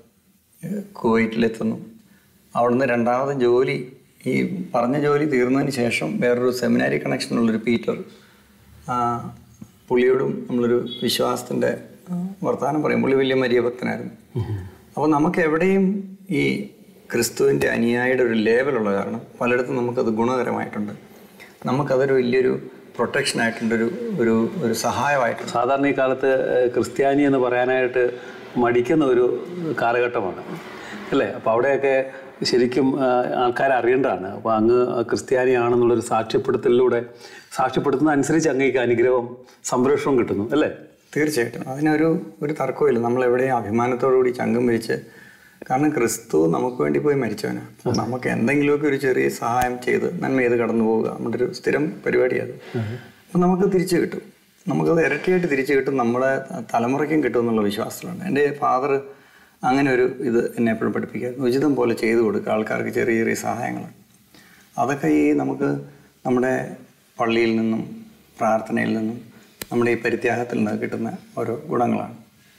കുവൈറ്റിലെത്തുന്നു അവിടുന്ന് രണ്ടാമത് ജോലി ഈ പറഞ്ഞ ജോലി തീർന്നതിന് ശേഷം വേറൊരു സെമിനാരി കണക്ഷനുള്ളൊരു പീറ്റർ ആ, പുള്ളിയോടും നമ്മളൊരു വിശ്വാസത്തിൻ്റെ ആ, വർത്തമാനം പറയും പുള്ളി വലിയ മര്യാദക്തനായിരുന്നു അപ്പോൾ നമുക്ക് എവിടെയും ഈ ക്രിസ്തുവിൻ്റെ അനുയായിയുടെ ഒരു ലേബലുള്ള കാരണം പലയിടത്തും നമുക്കത് ഗുണകരമായിട്ടുണ്ട് നമുക്കതൊരു വലിയൊരു പ്രൊട്ടക്ഷൻ ആയിട്ടുണ്ട് ഒരു ഒരു ഒരു സഹായമായിട്ടുണ്ട് സാധാരണ ഈ കാലത്ത് ഏഹ്, ക്രിസ്ത്യാനി എന്ന് പറയാനായിട്ട് മടിക്കുന്ന ഒരു കാലഘട്ടമാണ് അല്ലേ അപ്പോൾ അവിടെയൊക്കെ ശരിക്കും ആൾക്കാർ അറിയേണ്ടതാണ് അപ്പോൾ അങ്ങ് ക്രിസ്ത്യാനിയാണെന്നുള്ളൊരു സാക്ഷ്യപ്പെടുത്തലിലൂടെ സാക്ഷ്യപ്പെടുത്തുന്ന അനുസരിച്ച് അങ്ങേക്ക് അനുഗ്രഹവും സംരക്ഷണവും കിട്ടുന്നു അല്ലേ തീർച്ചയായിട്ടും അതിനൊരു ഒരു തർക്കമില്ല നമ്മൾ എവിടെയും അഭിമാനത്തോടുകൂടി ചങ്കം വിരിച്ച് കാരണം ക്രിസ്തു നമുക്ക് വേണ്ടി പോയി മരിച്ചവനാണ് അപ്പോൾ നമുക്ക് എന്തെങ്കിലുമൊക്കെ ഒരു ചെറിയ സഹായം ചെയ്ത് നന്മ ചെയ്ത് കടന്നു പോവുക നമ്മുടെ ഒരു സ്ഥിരം പരിപാടിയാണ് അപ്പം നമുക്ക് തിരിച്ചു കിട്ടും നമുക്കത് ഇരട്ടിയായിട്ട് തിരിച്ചു കിട്ടും നമ്മുടെ തലമുറയ്ക്കും കിട്ടും എന്നുള്ള വിശ്വാസത്തിലാണ് എൻ്റെ ഫാദർ അങ്ങനെ ഒരു ഇത് എന്നെ എപ്പോഴും പഠിപ്പിക്കായിരുന്നു ഉചിതം പോലെ ചെയ്തു കൊടുക്കുക ആൾക്കാർക്ക് ചെറിയ ചെറിയ സഹായങ്ങൾ അതൊക്കെ ഈ നമുക്ക് നമ്മുടെ പള്ളിയിൽ നിന്നും പ്രാർത്ഥനയിൽ നിന്നും നമ്മുടെ ഈ പരിത്യാഗത്തിൽ നിന്ന് കിട്ടുന്ന ഓരോ ഗുണങ്ങളാണ്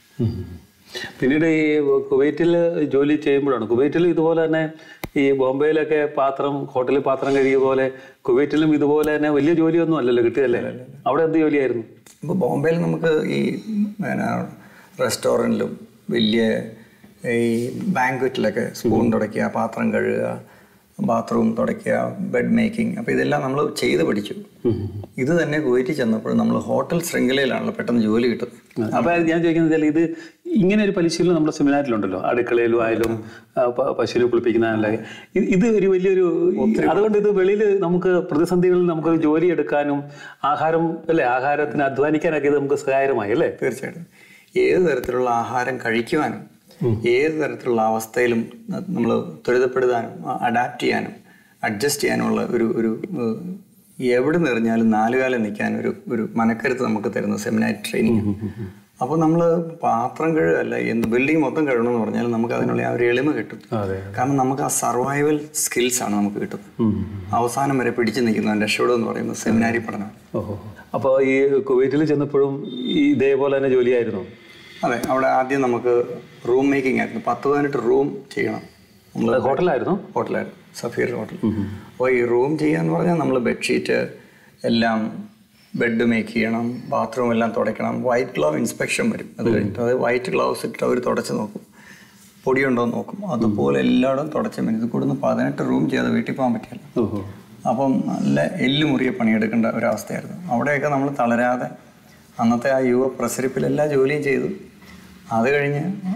പിന്നീട് ഈ കുവൈറ്റിൽ ജോലി ചെയ്യുമ്പോഴാണ് കുവൈറ്റിൽ ഇതുപോലെ തന്നെ ഈ ബോംബെയിലൊക്കെ പാത്രം ഹോട്ടലിൽ പാത്രം കഴിയുക പോലെ കുവൈറ്റിലും ഇതുപോലെ തന്നെ വലിയ ജോലിയൊന്നും അല്ലല്ലോ കിട്ടിയല്ലേ അവിടെ എന്ത് ജോലിയായിരുന്നു ഇപ്പോൾ ബോംബെയിൽ നമുക്ക് ഈ പിന്നെ റെസ്റ്റോറൻറ്റിലും വലിയ ഈ ബാങ്ക്വറ്റിലൊക്കെ സ്പൂൺ തുടയ്ക്കുക പാത്രം കഴുകുക ബാത്റൂം തുടയ്ക്കുക ബെഡ് മേക്കിംഗ് അപ്പോൾ ഇതെല്ലാം നമ്മൾ ചെയ്ത് പഠിച്ചു ഇത് തന്നെ കുവൈറ്റിൽ ചെന്നപ്പോൾ നമ്മൾ ഹോട്ടൽ ശൃംഖലയിലാണല്ലോ പെട്ടെന്ന് ജോലി കിട്ടുന്നത് അപ്പൊ ഞാൻ ചോദിക്കുന്നത് വെച്ചാൽ ഇത് ഇങ്ങനെ ഒരു പരിശീലനം നമ്മുടെ സെമിനാറിലുണ്ടല്ലോ അടുക്കളയിലും ആയാലും ആ, പ- പശുവിനെ കുളിപ്പിക്കുന്നതല്ലേ ഇത് ഇത് ഒരു വലിയൊരു അതുകൊണ്ട് ഇത് വെളിയിൽ നമുക്ക് പ്രതിസന്ധികളിൽ നമുക്കൊരു ജോലി എടുക്കാനും ആഹാരം അല്ലേ ആഹാരത്തിന് അധ്വാനിക്കാനൊക്കെ ഇത് നമുക്ക് സഹായകരമായി അല്ലേ തീർച്ചയായിട്ടും ഏത് തരത്തിലുള്ള ആഹാരം കഴിക്കുവാനും ഏത് തരത്തിലുള്ള അവസ്ഥയിലും നമ്മൾ ത്വരിതപ്പെടുത്താനും അഡാപ്റ്റ് ചെയ്യാനും അഡ്ജസ്റ്റ് ചെയ്യാനുമുള്ള ഒരു ഒരു ഏഹ്, എവിടെ നിറഞ്ഞാലും നാലുകാലം നിൽക്കാൻ ഒരു ഒരു മനക്കരുത്ത് നമുക്ക് തരുന്ന സെമിനാരി ട്രെയിനിങ് അപ്പോൾ നമ്മൾ പാത്രം കഴുകല്ല എന്ത് ബിൽഡിംഗ് മൊത്തം കഴുകണമെന്ന് പറഞ്ഞാൽ നമുക്ക് അതിനുള്ള ആ ഒരു എളിമ കിട്ടും അതെ കാരണം നമുക്ക് ആ സർവൈവൽ സ്കിൽസ് ആണ് നമുക്ക് കിട്ടുന്നത് അവസാനം വരെ പിടിച്ചു നിൽക്കുന്നവൻ രക്ഷപ്പെടും എന്ന് പറയുന്നത് സെമിനാരി പഠനം ഓഹോ അപ്പോൾ ഈ കുവൈറ്റിൽ ചെന്നപ്പോഴും ഈ ഇതേപോലെ തന്നെ ജോലിയായിരുന്നു അതെ അവിടെ ആദ്യം നമുക്ക് റൂം മേക്കിംഗ് ആയിരുന്നു പത്ത് പതിനെട്ട് റൂം ചെയ്യണം നമ്മൾ ഹോട്ടലായിരുന്നു ഹോട്ടലായിരുന്നു സഫീർ ഹോട്ടൽ അപ്പോൾ ഈ റൂം ചെയ്യാന്ന് പറഞ്ഞാൽ നമ്മൾ ബെഡ്ഷീറ്റ് എല്ലാം ബെഡ് മേക്ക് ചെയ്യണം ബാത്റൂം എല്ലാം തുടയ്ക്കണം വൈറ്റ് ഗ്ലൗ ഇൻസ്പെക്ഷൻ വരും അത് കഴിഞ്ഞിട്ട് അത് വൈറ്റ് ഗ്ലൗസ് ഇട്ട് അവർ തുടച്ച് നോക്കും പൊടിയുണ്ടോ എന്ന് നോക്കും അതുപോലെ എല്ലായിടും തുടച്ച് മതി ഇത് കൂടുന്ന പതിനെട്ട് റൂം ചെയ്യാതെ വീട്ടിൽ പോകാൻ പറ്റില്ല ഓഹോ അപ്പം നല്ല എല്ല് മുറിയെ പണിയെടുക്കേണ്ട ഒരവസ്ഥയായിരുന്നു അവിടെയൊക്കെ നമ്മൾ തളരാതെ അന്നത്തെ ആ യുവ പ്രസരിപ്പിൽ എല്ലാ ജോലിയും ചെയ്തു അത് കഴിഞ്ഞ്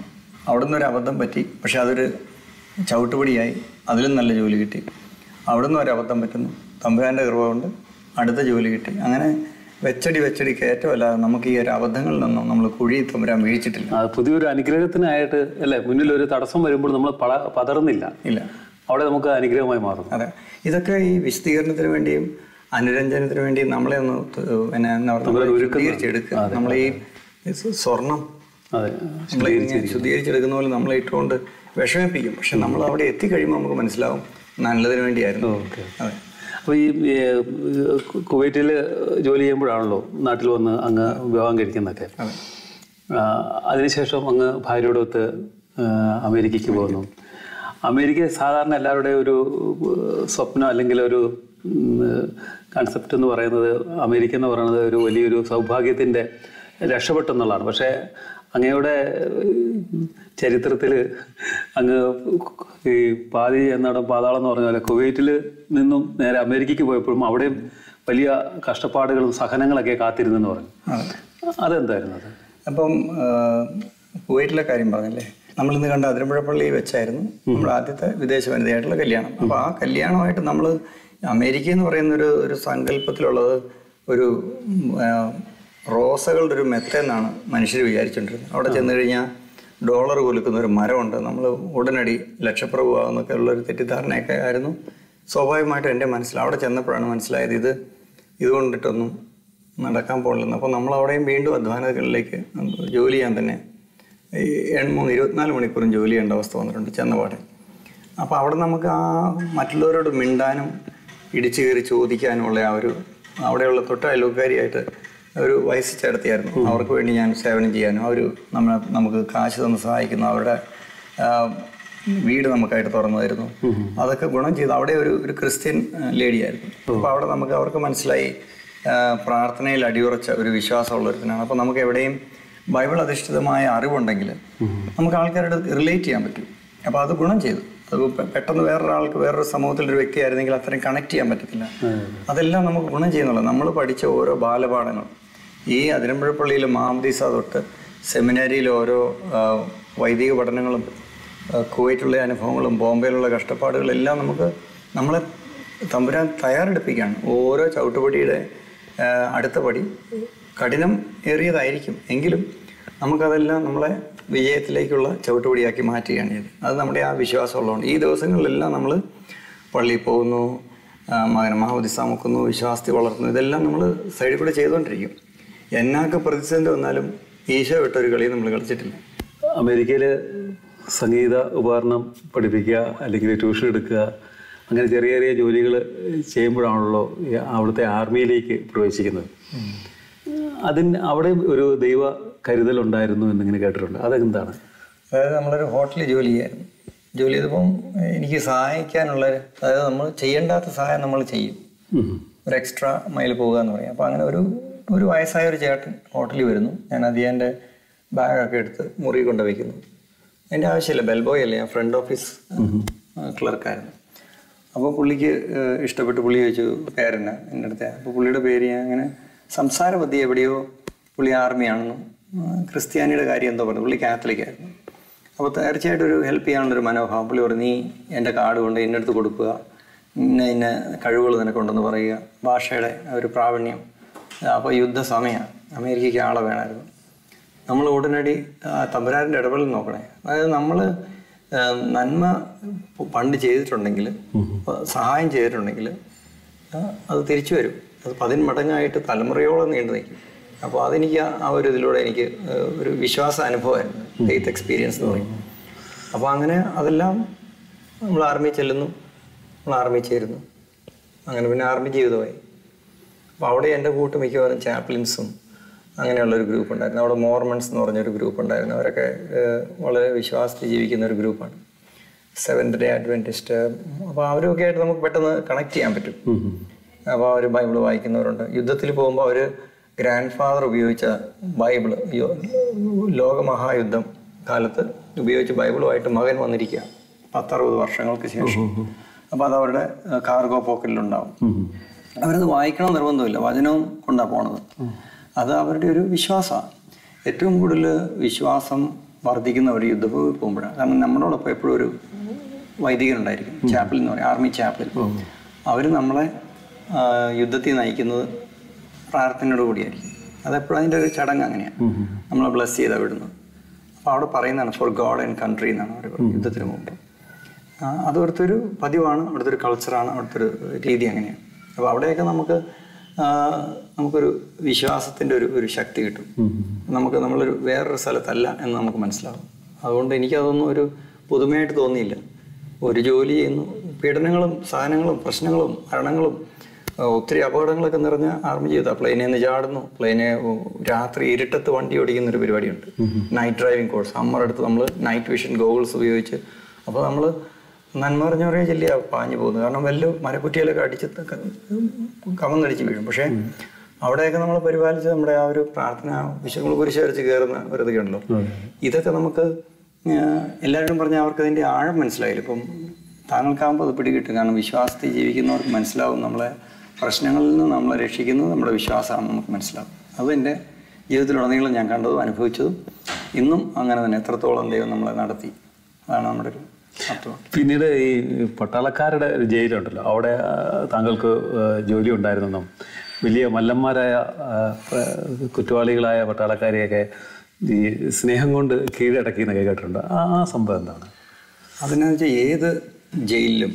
അവിടുന്ന് ഒരു അബദ്ധം പറ്റി പക്ഷെ അതൊരു ചവിട്ടുപടിയായി അതിലും നല്ല ജോലി കിട്ടി അവിടുന്ന് ഒരു അബദ്ധം പറ്റുന്നു തമ്പുരാൻ്റെ കൃപ കൊണ്ട് അടുത്ത ജോലി കിട്ടി അങ്ങനെ വെച്ചടി വെച്ചടി കയറ്റമല്ലാതെ നമുക്ക് ഈ ഒരു അബദ്ധങ്ങളിൽ നിന്നും നമ്മൾ കുഴി തമ്പുരാൻ വീഴ്ചിട്ടില്ല അത് പുതിയൊരു അനുഗ്രഹത്തിനായിട്ട് അല്ലേ മുന്നിൽ ഒരു തടസ്സം വരുമ്പോൾ നമ്മൾ പള പതറുന്നില്ല ഇല്ല അവിടെ നമുക്ക് അനുഗ്രഹമായി മാറുന്നു അതെ ഇതൊക്കെ ഈ വിശദീകരണത്തിന് വേണ്ടിയും അനുരഞ്ജനത്തിന് വേണ്ടിയും നമ്മളെ ഒന്ന് ത- പിന്നെ എന്താ പറയുക ശുദ്ധീകരിച്ചെടുക്കുക നമ്മൾ ഈ സ് സ്വർണം അതെ നമ്മളെ ഇങ്ങനെ ശുദ്ധീകരിച്ചെടുക്കുന്ന പോലെ നമ്മളെ ഇട്ടുകൊണ്ട് വിഷമിപ്പിക്കും പക്ഷെ നമ്മൾ അവിടെ എത്തിക്കഴിയുമ്പോൾ നമുക്ക് മനസ്സിലാവും നല്ലതിന് വേണ്ടിയായിരുന്നു ഓക്കെ അതെ അപ്പോൾ ഈ കുവൈറ്റിൽ ജോലി ചെയ്യുമ്പോഴാണല്ലോ നാട്ടിൽ വന്ന് അങ്ങ് വിവാഹം കഴിക്കുന്നതൊക്കെ അതെ ആ, അതിനുശേഷം അങ്ങ് ഭാര്യയോടൊത്ത് ആ, അമേരിക്കയ്ക്ക് പോകുന്നു അമേരിക്ക സാധാരണ എല്ലാവരുടെയും ഒരു ഏഹ്, സ്വപ്നം അല്ലെങ്കിൽ ഒരു കൺസെപ്റ്റ് എന്ന് പറയുന്നത് അമേരിക്ക എന്ന് പറയുന്നത് ഒരു വലിയൊരു സൗഭാഗ്യത്തിൻ്റെ രക്ഷപ്പെട്ടെന്നുള്ളതാണ് പക്ഷേ അങ്ങയുടെ ചരിത്രത്തിൽ അങ്ങ് ഈ പാതി എന്നിടം പാതാളം എന്ന് പറഞ്ഞ പോലെ കുവൈറ്റിൽ നിന്നും നേരെ അമേരിക്കയ്ക്ക് പോയപ്പോഴും അവിടെയും വലിയ കഷ്ടപ്പാടുകളും സഹനങ്ങളൊക്കെ കാത്തിരുന്നെന്ന് പറഞ്ഞു അതെ അതെന്തായിരുന്നു അത് അപ്പം ആ, കുവൈറ്റിലെ കാര്യം പറഞ്ഞല്ലേ നമ്മൾ ഇന്ന് കണ്ട അതിരമ്പുഴ പള്ളിയിൽ വെച്ചായിരുന്നു നമ്മുടെ ആദ്യത്തെ വിദേശ വനിതയായിട്ടുള്ള കല്യാണം അപ്പോൾ ആ കല്യാണമായിട്ട് നമ്മൾ അമേരിക്ക എന്ന് പറയുന്ന ഒരു ഒരു സങ്കല്പത്തിലുള്ളത് ഒരു ഉം, ആ, റോസകളുടെ ഒരു മെത്ത എന്നാണ് മനുഷ്യർ വിചാരിച്ചുകൊണ്ടിരുന്നത് അവിടെ ചെന്ന് കഴിഞ്ഞാൽ ഡോളർ കൊലുക്കുന്ന ഒരു മരമുണ്ട് നമ്മൾ ഉടനടി ലക്ഷപ്രഭു ആകുന്നൊക്കെ ഉള്ള ഒരു തെറ്റിദ്ധാരണയൊക്കെ ആയിരുന്നു സ്വാഭാവികമായിട്ടും എൻ്റെ മനസ്സിൽ അവിടെ ചെന്നപ്പോഴാണ് മനസ്സിലായത് ഇത് ഇതുകൊണ്ടിട്ടൊന്നും നടക്കാൻ പോകില്ലെന്ന് അപ്പോൾ നമ്മൾ അവിടെയും വീണ്ടും അധ്വാനങ്ങളിലേക്ക് ജോലി ചെയ്യാൻ തന്നെ ഈ എൺമൂന്ന് ഇരുപത്തിനാല് മണിക്കൂറും ജോലി ചെയ്യേണ്ട അവസ്ഥ വന്നിട്ടുണ്ട് ചെന്നപാടെ അപ്പോൾ അവിടെ നമുക്ക് ആ മറ്റുള്ളവരോട് മിണ്ടാനും ഇടിച്ചു കയറി ചോദിക്കാനുമുള്ള ആ ഒരു അവിടെയുള്ള തൊട്ട അയൽവക്കാരിയായിട്ട് ഒരു വയസ്സ് ചേർത്തിയായിരുന്നു അവർക്ക് വേണ്ടി ഞാൻ സേവനം ചെയ്യാനും അവർ നമ്മളെ നമുക്ക് കാശ് തന്ന് സഹായിക്കുന്നു അവരുടെ ആ, വീട് നമുക്കായിട്ട് തുറന്നു തരുന്നു അതൊക്കെ ഗുണം ചെയ്തു അവിടെ ഒരു ഒരു ക്രിസ്ത്യൻ ലേഡി ആയിരുന്നു അപ്പോൾ അവിടെ നമുക്ക് അവർക്ക് മനസ്സിലായി ആ, പ്രാർത്ഥനയിൽ അടിയുറച്ച ഒരു വിശ്വാസമുള്ള ഒരുത്തനാണ് അപ്പോൾ നമുക്ക് എവിടെയും ബൈബിൾ അധിഷ്ഠിതമായ അറിവുണ്ടെങ്കിൽ നമുക്ക് ആൾക്കാരോട് റിലേറ്റ് ചെയ്യാൻ പറ്റും അപ്പോൾ അത് ഗുണം ചെയ്തു അത് പെ- പെട്ടെന്ന് വേറൊരാൾക്ക് വേറൊരു സമൂഹത്തിൽ ഒരു വ്യക്തിയായിരുന്നെങ്കിൽ അത്രയും കണക്ട് ചെയ്യാൻ പറ്റത്തില്ല അതെല്ലാം നമുക്ക് ഗുണം ചെയ്യുന്നുള്ളൂ നമ്മൾ പഠിച്ച ഓരോ ബാലപാഠങ്ങളും ഈ അതിരമ്പുഴ പള്ളിയിൽ മാമദീസ തൊട്ട് സെമിനാരിയിൽ ഓരോ ആ, വൈദിക പഠനങ്ങളും ആ, കുവൈറ്റുള്ള അനുഭവങ്ങളും ബോംബെയിലുള്ള കഷ്ടപ്പാടുകളും എല്ലാം നമുക്ക് നമ്മളെ തമ്പുരാൻ തയ്യാറെടുപ്പിക്കുകയാണ് ഓരോ ചവിട്ടുപടിയുടെ ആ, അടുത്ത പടി കഠിനം ഏറിയതായിരിക്കും എങ്കിലും നമുക്കതെല്ലാം നമ്മളെ വിജയത്തിലേക്കുള്ള ചവിട്ടുപടിയാക്കി മാറ്റുകയാണ് ചെയ്തത് അത് നമ്മുടെ ആ വിശ്വാസമുള്ളതുകൊണ്ട് ഈ ദിവസങ്ങളിലെല്ലാം നമ്മൾ പള്ളിയിൽ പോകുന്നു ആ, മകനെ മാവദിസ മുക്കുന്നു വിശ്വാസത്തിൽ വളർത്തുന്നു ഇതെല്ലാം നമ്മൾ സൈഡിൽ കൂടെ ചെയ്തുകൊണ്ടിരിക്കും എന്നാക്കെ പ്രതിസന്ധി വന്നാലും ഈശോ വിട്ടൊരു കളി നമ്മൾ കളിച്ചിട്ടില്ല അമേരിക്കയിൽ സംഗീത ഉപകരണം പഠിപ്പിക്കുക അല്ലെങ്കിൽ ട്യൂഷൻ എടുക്കുക അങ്ങനെ ചെറിയ ചെറിയ ജോലികൾ ചെയ്യുമ്പോഴാണല്ലോ ഈ അവിടുത്തെ ആർമിയിലേക്ക് പ്രവേശിക്കുന്നത് അതിന് അവിടെ ഒരു ദൈവ കരുതലുണ്ടായിരുന്നു എന്നിങ്ങനെ കേട്ടിട്ടുണ്ട് അതെന്താണ് അതായത് നമ്മളൊരു ഹോട്ടലിൽ ജോലി ചെയ്യായിരുന്നു ജോലി ചെയ്തപ്പം എനിക്ക് സഹായിക്കാനുള്ള അതായത് നമ്മൾ ചെയ്യേണ്ടാത്ത സഹായം നമ്മൾ ചെയ്യും ഉം. ഒരു എക്സ്ട്രാ മൈൽ പോകുക എന്ന് പറയും അപ്പോൾ അങ്ങനെ ഒരു ഒരു വയസ്സായ ഒരു ചേട്ടൻ ഹോട്ടലിൽ വരുന്നു ഞാൻ അതിൻ്റെ ബാഗൊക്കെ എടുത്ത് മുറി കൊണ്ട് വയ്ക്കുന്നു അതിൻ്റെ ആവശ്യമില്ല ബെൽബോയ് അല്ലേ ഞാൻ ഫ്രണ്ട് ഓഫീസ് ക്ലർക്കായിരുന്നു അപ്പോൾ പുള്ളിക്ക് ഏഹ്, ഇഷ്ടപ്പെട്ട് പുള്ളി ചോദിച്ചു പേരെന്നാ എൻ്റെ അടുത്ത് അപ്പോൾ പുള്ളിയുടെ പേര് ഞാൻ അങ്ങനെ സംസാരബദ്ധി എവിടെയോ പുള്ളി ആർമിയാണെന്നും ആ, ക്രിസ്ത്യാനിയുടെ കാര്യം എന്തോ പറഞ്ഞു പുള്ളി കാത്തലിക് ആയിരുന്നു അപ്പോൾ തീർച്ചയായിട്ടും ഒരു ഹെൽപ്പ് ചെയ്യാനുള്ളൊരു മനോഭാവം പുള്ളി പറഞ്ഞു നീ എൻ്റെ കാർഡ് കൊണ്ട് എൻ്റെ അടുത്ത് കൊടുക്കുക ഇന്ന ഇന്ന കഴിവുകൾ നിനക്കുണ്ടെന്ന് പറയുക ഭാഷയുടെ ഒരു പ്രാവീണ്യം അപ്പോൾ യുദ്ധസമയമാണ് അമേരിക്കയ്ക്ക് ആളെ വേണമായിരുന്നു നമ്മൾ ഉടനടി ആ, തമ്പുരാൻ്റെ ഇടപെടൽ നോക്കണേ അതായത് നമ്മൾ നന്മ പണ്ട് ചെയ്തിട്ടുണ്ടെങ്കിൽ സഹായം ചെയ്തിട്ടുണ്ടെങ്കിൽ ആ, അത് തിരിച്ചു വരും അത് പതിന്മടങ്ങായിട്ട് തലമുറയോളം നീണ്ടു നിൽക്കും അപ്പോൾ അതെനിക്ക് ആ- ആ ഒരു ഇതിലൂടെ എനിക്ക് ആ, ഒരു വിശ്വാസ അനുഭവമായിരുന്നു ഫെയ്ത്ത് എക്സ്പീരിയൻസ് എന്ന് പറയും അപ്പോൾ അങ്ങനെ അതെല്ലാം നമ്മൾ ആർമി ചെല്ലുന്നു നമ്മൾ ആർമി ചേരുന്നു അങ്ങനെ പിന്നെ ആർമി ജീവിതമായി അപ്പോൾ അവിടെ എൻ്റെ കൂട്ട് മിക്കവാറും ചാപ്ലിൻസും അങ്ങനെയുള്ളൊരു ഗ്രൂപ്പ് ഉണ്ടായിരുന്നു അവിടെ മോർമൺസ് എന്ന് പറഞ്ഞൊരു ഗ്രൂപ്പ് ഉണ്ടായിരുന്നു അവരൊക്കെ ഏഹ്, വളരെ വിശ്വാസത്തിൽ ജീവിക്കുന്ന ഒരു ഗ്രൂപ്പാണ് സെവൻത് ഡേ അഡ്വൻറ്റിസ്റ്റ് അപ്പോൾ അവരൊക്കെ ആയിട്ട് നമുക്ക് പെട്ടെന്ന് കണക്ട് ചെയ്യാൻ പറ്റും അപ്പോൾ അവർ ബൈബിൾ വായിക്കുന്നവരുണ്ട് യുദ്ധത്തിൽ പോകുമ്പോൾ അവർ ഗ്രാൻഡ് ഫാദർ ഉപയോഗിച്ച ബൈബിൾ ലോകമഹായുദ്ധം കാലത്ത് ഉപയോഗിച്ച ബൈബിളുമായിട്ട് മകൻ വന്നിരിക്കുക പത്തറുപത് വർഷങ്ങൾക്ക് ശേഷം അപ്പോൾ അത് അവരുടെ കാർഗോ പോക്കറ്റിലുണ്ടാവും അവരത് വായിക്കണം നിർബന്ധമില്ല വചനവും കൊണ്ടാണ് പോണത് അത് അവരുടെ ഒരു വിശ്വാസമാണ് ഏറ്റവും കൂടുതൽ വിശ്വാസം വർദ്ധിക്കുന്ന ഒരു യുദ്ധഭൂമി പോകുമ്പോഴാണ് കാരണം നമ്മളോടൊപ്പം എപ്പോഴും ഒരു വൈദികനുണ്ടായിരിക്കും ചാപ്പിൽ എന്ന് പറയും ആർമി ചാപ്പിൽ അവർ നമ്മളെ ആ, യുദ്ധത്തിൽ നയിക്കുന്നത് പ്രാർത്ഥനയോട് കൂടിയായിരിക്കും അതെപ്പോഴും അതിൻ്റെ ഒരു ചടങ്ങ് അങ്ങനെയാണ് നമ്മളെ ബ്ലസ് ചെയ്താൽ വിടുന്നത് അപ്പോൾ അവിടെ പറയുന്നതാണ് ഫോർ ഗോഡ് ആൻഡ് കൺട്രി എന്നാണ് അവർ പറയുന്നത് യുദ്ധത്തിന് മുമ്പ് ആ, അത് അവിടുത്തെ ഒരു പതിവാണ് അവിടുത്തെ ഒരു കൾച്ചറാണ് അവിടുത്തെ ഒരു രീതി അങ്ങനെയാണ് അപ്പോൾ അവിടെയൊക്കെ നമുക്ക് ആ, നമുക്കൊരു വിശ്വാസത്തിൻ്റെ ഒരു ഒരു ശക്തി കിട്ടും നമുക്ക് നമ്മളൊരു വേറൊരു സ്ഥലത്തല്ല എന്ന് നമുക്ക് മനസ്സിലാവും അതുകൊണ്ട് എനിക്കതൊന്നും ഒരു പുതുമയായിട്ട് തോന്നിയില്ല ഒരു ജോലി ചെയ്യുന്നു പീഡനങ്ങളും സഹനങ്ങളും പ്രശ്നങ്ങളും മരണങ്ങളും ആ, ഒത്തിരി അപകടങ്ങളൊക്കെ നിറഞ്ഞ ആർമി ജീവിതം പ്ലെയിനിൽ നിന്ന് ചാടുന്നു പ്ലെയിനെ രാത്രി ഇരുട്ടത്ത് വണ്ടി ഓടിക്കുന്ന ഒരു പരിപാടിയുണ്ട് നൈറ്റ് ഡ്രൈവിംഗ് കോഴ്സ് സമ്മർ എടുത്ത് നമ്മൾ നൈറ്റ് വിഷൻ ഗോഗിൾസ് ഉപയോഗിച്ച് അപ്പോൾ നമ്മൾ നന്മ പറഞ്ഞവരെ ചെല്ലിയ പാഞ്ഞു പോകുന്നത് കാരണം വല്ല മരക്കുറ്റിയിലൊക്കെ അടിച്ച് ത- കമന്നടിച്ച് വീഴും പക്ഷേ അവിടെയൊക്കെ നമ്മൾ പരിപാലിച്ച് നമ്മുടെ ആ ഒരു പ്രാർത്ഥന വിശുദ്ധങ്ങൾ കുരിശ് വരച്ച് കയറുന്ന ഒരു ഇതൊക്കെ ഉണ്ടല്ലോ ഇതൊക്കെ നമുക്ക് ആഹ് എല്ലാവരും പറഞ്ഞാൽ അവർക്ക് അതിൻ്റെ ആഴം മനസ്സിലായില്ല ഇപ്പം താങ്കൾക്കാകുമ്പോൾ അത് പിടികിട്ടും കാരണം വിശ്വാസത്തിൽ ജീവിക്കുന്നവർക്ക് മനസ്സിലാവും നമ്മളെ പ്രശ്നങ്ങളിൽ നിന്ന് നമ്മളെ രക്ഷിക്കുന്നത് നമ്മുടെ വിശ്വാസമാണെന്ന് നമുക്ക് മനസ്സിലാവും അത് എൻ്റെ ജീവിതത്തിലുടനീളം ഞാൻ കണ്ടതും അനുഭവിച്ചതും ഇന്നും അങ്ങനെ തന്നെ എത്രത്തോളം ദൈവം നമ്മളെ നടത്തി അതാണ് നമ്മുടെ ഒരു അർത്ഥം പിന്നീട് ഈ പട്ടാളക്കാരുടെ ഒരു ജയിലുണ്ടല്ലോ അവിടെ ആ, താങ്കൾക്ക് ആ, ജോലി ഉണ്ടായിരുന്നെന്നും വലിയ മല്ലന്മാരായ ആ, ആ, കുറ്റവാളികളായ പട്ടാളക്കാരെയൊക്കെ ഈ സ്നേഹം കൊണ്ട് കീഴടക്കി എന്നൊക്കെ കേട്ടിട്ടുണ്ട് ആ ആ സംഭവം എന്താണ് അതിനെന്ന് വെച്ചാൽ ഏത് ജയിലിലും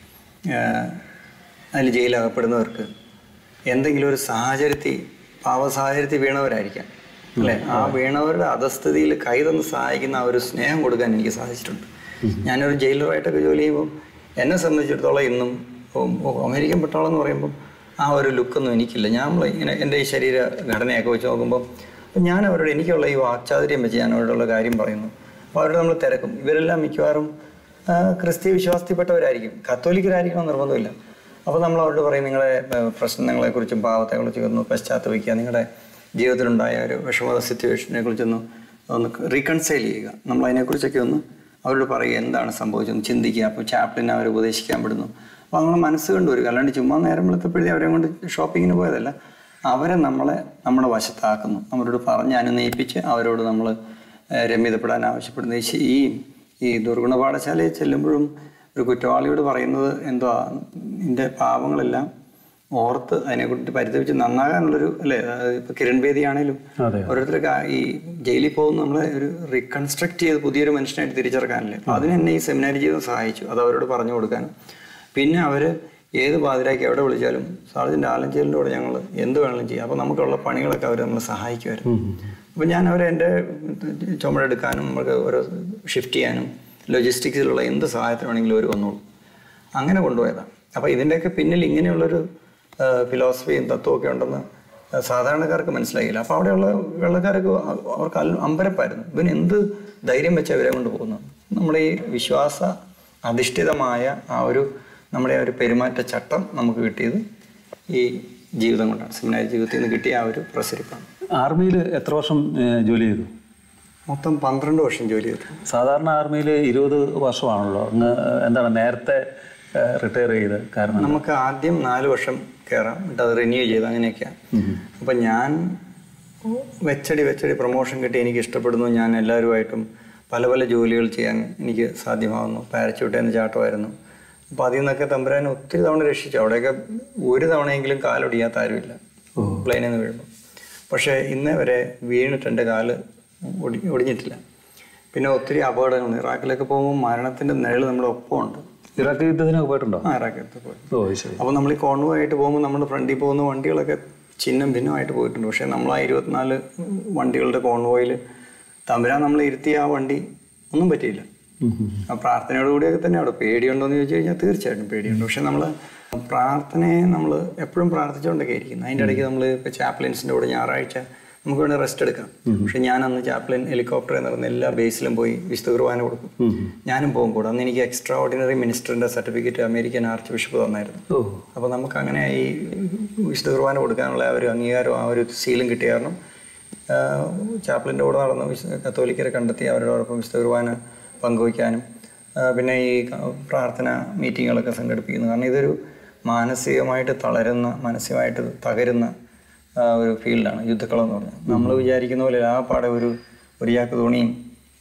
അതിൽ ജയിലകപ്പെടുന്നവർക്ക് എന്തെങ്കിലും ഒരു സാഹചര്യത്തിൽ പാവ സാഹചര്യത്തിൽ വീണവരായിരിക്കാം അല്ലേ ആ വീണവരുടെ അധസ്ഥിതിയിൽ കൈ തന്ന് സഹായിക്കുന്ന ആ ഒരു സ്നേഹം കൊടുക്കാൻ എനിക്ക് സാധിച്ചിട്ടുണ്ട് ഞാനൊരു ജയിലറായിട്ടൊക്കെ ജോലി ചെയ്യുമ്പോൾ എന്നെ സംബന്ധിച്ചിടത്തോളം ഇന്നും ഓ, ഓ, അമേരിക്കൻ പട്ടാളം എന്ന് പറയുമ്പോൾ ആ ഒരു ലുക്കൊന്നും എനിക്കില്ല ഞാൻ നമ്മൾ ഇങ്ങനെ എൻ്റെ ഈ ശരീര ഘടനയൊക്കെ വെച്ച് നോക്കുമ്പോൾ അപ്പം ഞാൻ അവരോട് എനിക്കുള്ള ഈ വാക്ചാതുര്യം വെച്ച് ഞാൻ അവരോടുള്ള കാര്യം പറയുന്നു അപ്പോൾ അവരോട് നമ്മൾ തിരക്കും ഇവരെല്ലാം മിക്കവാറും ആ, ക്രിസ്തീയ വിശ്വാസത്തിൽപ്പെട്ടവരായിരിക്കും കത്തോലിക്കരായിരിക്കണം നിർബന്ധമില്ല അപ്പോൾ നമ്മൾ അവരോട് പറയും നിങ്ങളെ ആ, പ്രശ്നങ്ങളെക്കുറിച്ചും പാവത്തെക്കുറിച്ചും ഒന്ന് പശ്ചാത്തപിക്കുക നിങ്ങളുടെ ജീവിതത്തിലുണ്ടായ ഒരു വിഷമത സിറ്റുവേഷനെ കുറിച്ചൊന്ന് ഒന്ന് റീകൺസൈൽ ചെയ്യുക നമ്മൾ അതിനെക്കുറിച്ചൊക്കെ ഒന്ന് അവരോട് പറയുക എന്താണ് സംഭവിച്ചതെന്ന് ചിന്തിക്കുക അപ്പോൾ ചാപ്ലിനെ അവരെ ഉപദേശിക്കാൻ വിടുന്നു അപ്പോൾ നമ്മൾ മനസ്സ് കൊണ്ടുവരിക അല്ലാണ്ട് ചുമ്മാ നേരം വെളുത്തപ്പോഴേ അവരെ കൊണ്ട് ഷോപ്പിങ്ങിന് പോയതല്ല അവരെ നമ്മളെ നമ്മുടെ വശത്താക്കുന്നു അവരോട് പറഞ്ഞ് അനുനയിപ്പിച്ച് അവരോട് നമ്മൾ രമ്യതപ്പെടാൻ ആവശ്യപ്പെടുന്നത് ഈ ശ- ഈ ഈ ദുർഗുണ പാഠശാലയിൽ ചെല്ലുമ്പോഴും ഒരു കുറ്റവാളിയോട് പറയുന്നത് എന്തുവാ നിന്റെ പാപങ്ങളെല്ലാം ഓർത്ത് അതിനെക്കുറിച്ച് പരിതപിച്ച് നന്നാകാനുള്ളൊരു അല്ലേ അതായത് ഇപ്പൊ കിരൺ ബേദി ആണേലും അതെ. ഓരോരുത്തർക്ക് ആ ഈ ജയിലിൽ പോകുന്ന നമ്മളെ ഒരു റീകൺസ്ട്രക്ട് ചെയ്ത് പുതിയൊരു മനുഷ്യനായിട്ട് തിരിച്ചറക്കാനല്ലേ അപ്പൊ അതിന് എന്നെ ഈ സെമിനാരി ജീവിതം സഹായിച്ചു അത് അവരോട് പറഞ്ഞു കൊടുക്കാനും പിന്നെ അവര് ഏത് പാതിരാക്കി എവിടെ വിളിച്ചാലും സാർജന്റ് ആലഞ്ചേലിൻ്റെ കൂടെ ഞങ്ങൾ എന്ത് വേണമെങ്കിലും ചെയ്യാം അപ്പോൾ നമുക്കുള്ള പണികളൊക്കെ അവർ നമ്മളെ സഹായിക്കുമായിരുന്നു അപ്പോൾ ഞാൻ അവരെ എൻ്റെ ചുമടെടുക്കാനും നമുക്ക് ഓരോ ഷിഫ്റ്റ് ചെയ്യാനും ലോജിസ്റ്റിക്സിലുള്ള എന്ത് സഹായത്തിന് വേണമെങ്കിലും അവർ വന്നോളൂ അങ്ങനെ കൊണ്ടുപോയതാണ് അപ്പോൾ ഇതിൻ്റെയൊക്കെ പിന്നിൽ ഇങ്ങനെയുള്ളൊരു ഫിലോസഫിയും തത്വമൊക്കെ ഉണ്ടെന്ന് ആ, സാധാരണക്കാർക്ക് മനസ്സിലായില്ല അപ്പോൾ അവിടെയുള്ള വെള്ളക്കാരൊക്കെ അ- അവർക്ക് അൽ അമ്പരപ്പായിരുന്നു ഇവൻ എന്ത് ധൈര്യം വെച്ച് അവരെ കൊണ്ട് പോകുന്നത് നമ്മുടെ ഈ വിശ്വാസ അധിഷ്ഠിതമായ ആ ഒരു നമ്മുടെ ആ ഒരു പെരുമാറ്റ ചട്ടം നമുക്ക് കിട്ടിയത് ഈ ജീവിതം കൊണ്ടാണ് സെമിനാരി ജീവിതത്തിൽ നിന്ന് കിട്ടിയ ആ ഒരു പ്രസരിപ്പാണ് ആർമിയിൽ എത്ര വർഷം ഏ, ജോലി ചെയ്തു മൊത്തം പന്ത്രണ്ട് വർഷം ജോലി ചെയ്തു സാധാരണ ആർമിയിൽ ഇരുപത് വർഷമാണല്ലോ അങ്ങ് എന്താണ് നേരത്തെ റിട്ടയർ ചെയ്ത് കാരണം നമുക്ക് ആദ്യം നാല് വർഷം കയറാം എന്നിട്ട് അത് റിന്യൂ ചെയ്ത് അങ്ങനെയൊക്കെയാണ് അപ്പം ഞാൻ വെച്ചടി വെച്ചടി പ്രൊമോഷൻ കിട്ടി എനിക്ക് ഇഷ്ടപ്പെടുന്നു ഞാൻ എല്ലാവരുമായിട്ടും പല പല ജോലികൾ ചെയ്യാൻ എനിക്ക് സാധ്യമാകുന്നു പാരച്യൂട്ട് എന്ന ചാട്ടമായിരുന്നു അപ്പോൾ അതിൽ നിന്നൊക്കെ തമ്പുരാൻ ഒത്തിരി തവണ രക്ഷിച്ചു അവിടെയൊക്കെ ഒരു തവണയെങ്കിലും കാലൊടിയാത്ത ആരുമില്ല പ്ലെയിനിൽ നിന്ന് വീഴുമ്പോൾ പക്ഷേ ഇന്നേ വരെ വീണിട്ട് എൻ്റെ കാല് ഒടി ഒടിഞ്ഞിട്ടില്ല പിന്നെ ഒത്തിരി അപകടങ്ങൾ ഇറാഖിലൊക്കെ പോകുമ്പോൾ മരണത്തിൻ്റെ നിഴൽ നമ്മുടെ ഒപ്പമുണ്ട് ഇറാഖ് യുദ്ധത്തിനൊക്കെ പോയിട്ടുണ്ടോ ആ ഇറാഖിലൊക്കെ പോയി ഓ ശരി അപ്പോൾ നമ്മൾ ഈ കോൺവോയ് ആയിട്ട് പോകുമ്പോൾ നമ്മുടെ ഫ്രണ്ടിൽ പോകുന്ന വണ്ടികളൊക്കെ ചിഹ്നം ഭിന്നമായിട്ട് പോയിട്ടുണ്ട് പക്ഷേ നമ്മൾ ആ ഇരുപത്തിനാല് വണ്ടികളുടെ കോൺവോയിൽ തമ്പുരാൻ നമ്മൾ ഇരുത്തിയ ആ വണ്ടി ഒന്നും പറ്റിയില്ല ആ പ്രാർത്ഥനയോട് കൂടിയൊക്കെ തന്നെ അവിടെ പേടിയുണ്ടോ എന്ന് ചോദിച്ചു കഴിഞ്ഞാൽ തീർച്ചയായിട്ടും പേടിയുണ്ട് പക്ഷെ നമ്മൾ പ്രാർത്ഥനയെ നമ്മൾ എപ്പോഴും പ്രാർത്ഥിച്ചുകൊണ്ടൊക്കെ ഇരിക്കുന്നത് അതിൻ്റെ ഇടയ്ക്ക് നമ്മൾ ഇപ്പോൾ ചാപ്ലിൻസിൻ്റെ കൂടെ ഞായറാഴ്ച നമുക്ക് വേണ്ടി റെസ്റ്റ് എടുക്കാം പക്ഷെ ഞാൻ അന്ന് ചാപ്ലിൻ ഹെലികോപ്റ്ററിൽ നടന്ന എല്ലാ ബേസിലും പോയി വിശുദ്ധ കുർബാന കൊടുക്കും ഞാനും പോകും കൂടെ അന്ന് എനിക്ക് എക്സ്ട്രാ ഓർഡിനറി മിനിസ്റ്ററിൻ്റെ സർട്ടിഫിക്കറ്റ് അമേരിക്കൻ ആർച്ച് ബിഷപ്പ് തന്നായിരുന്നു ഓ അപ്പോൾ നമുക്ക് അങ്ങനെ ഈ വിശുദ്ധ കുർബാന കൊടുക്കാനുള്ള ആ ഒരു അംഗീകാരവും ആ ഒരു ശീലം കിട്ടിയ കാരണം ചാപ്ലിൻ്റെ കൂടെ നടന്ന് വിശുദ്ധ കത്തോലിക്കരെ കണ്ടെത്തി അവരോടൊപ്പം വിശുദ്ധ കുർബാന പങ്കുവയ്ക്കാനും ആ, പിന്നെ ഈ ക- പ്രാർത്ഥന മീറ്റിങ്ങുകളൊക്കെ സംഘടിപ്പിക്കുന്നു കാരണം ഇതൊരു മാനസികമായിട്ട് തളരുന്ന മാനസികമായിട്ട് തകരുന്ന ആ, ഒരു ഫീൽഡാണ് യുദ്ധക്കളം എന്ന് പറഞ്ഞാൽ നമ്മൾ വിചാരിക്കുന്ന പോലെ ആ പാടെ ഒരു ഒരു ചാക്ക് തുണിയും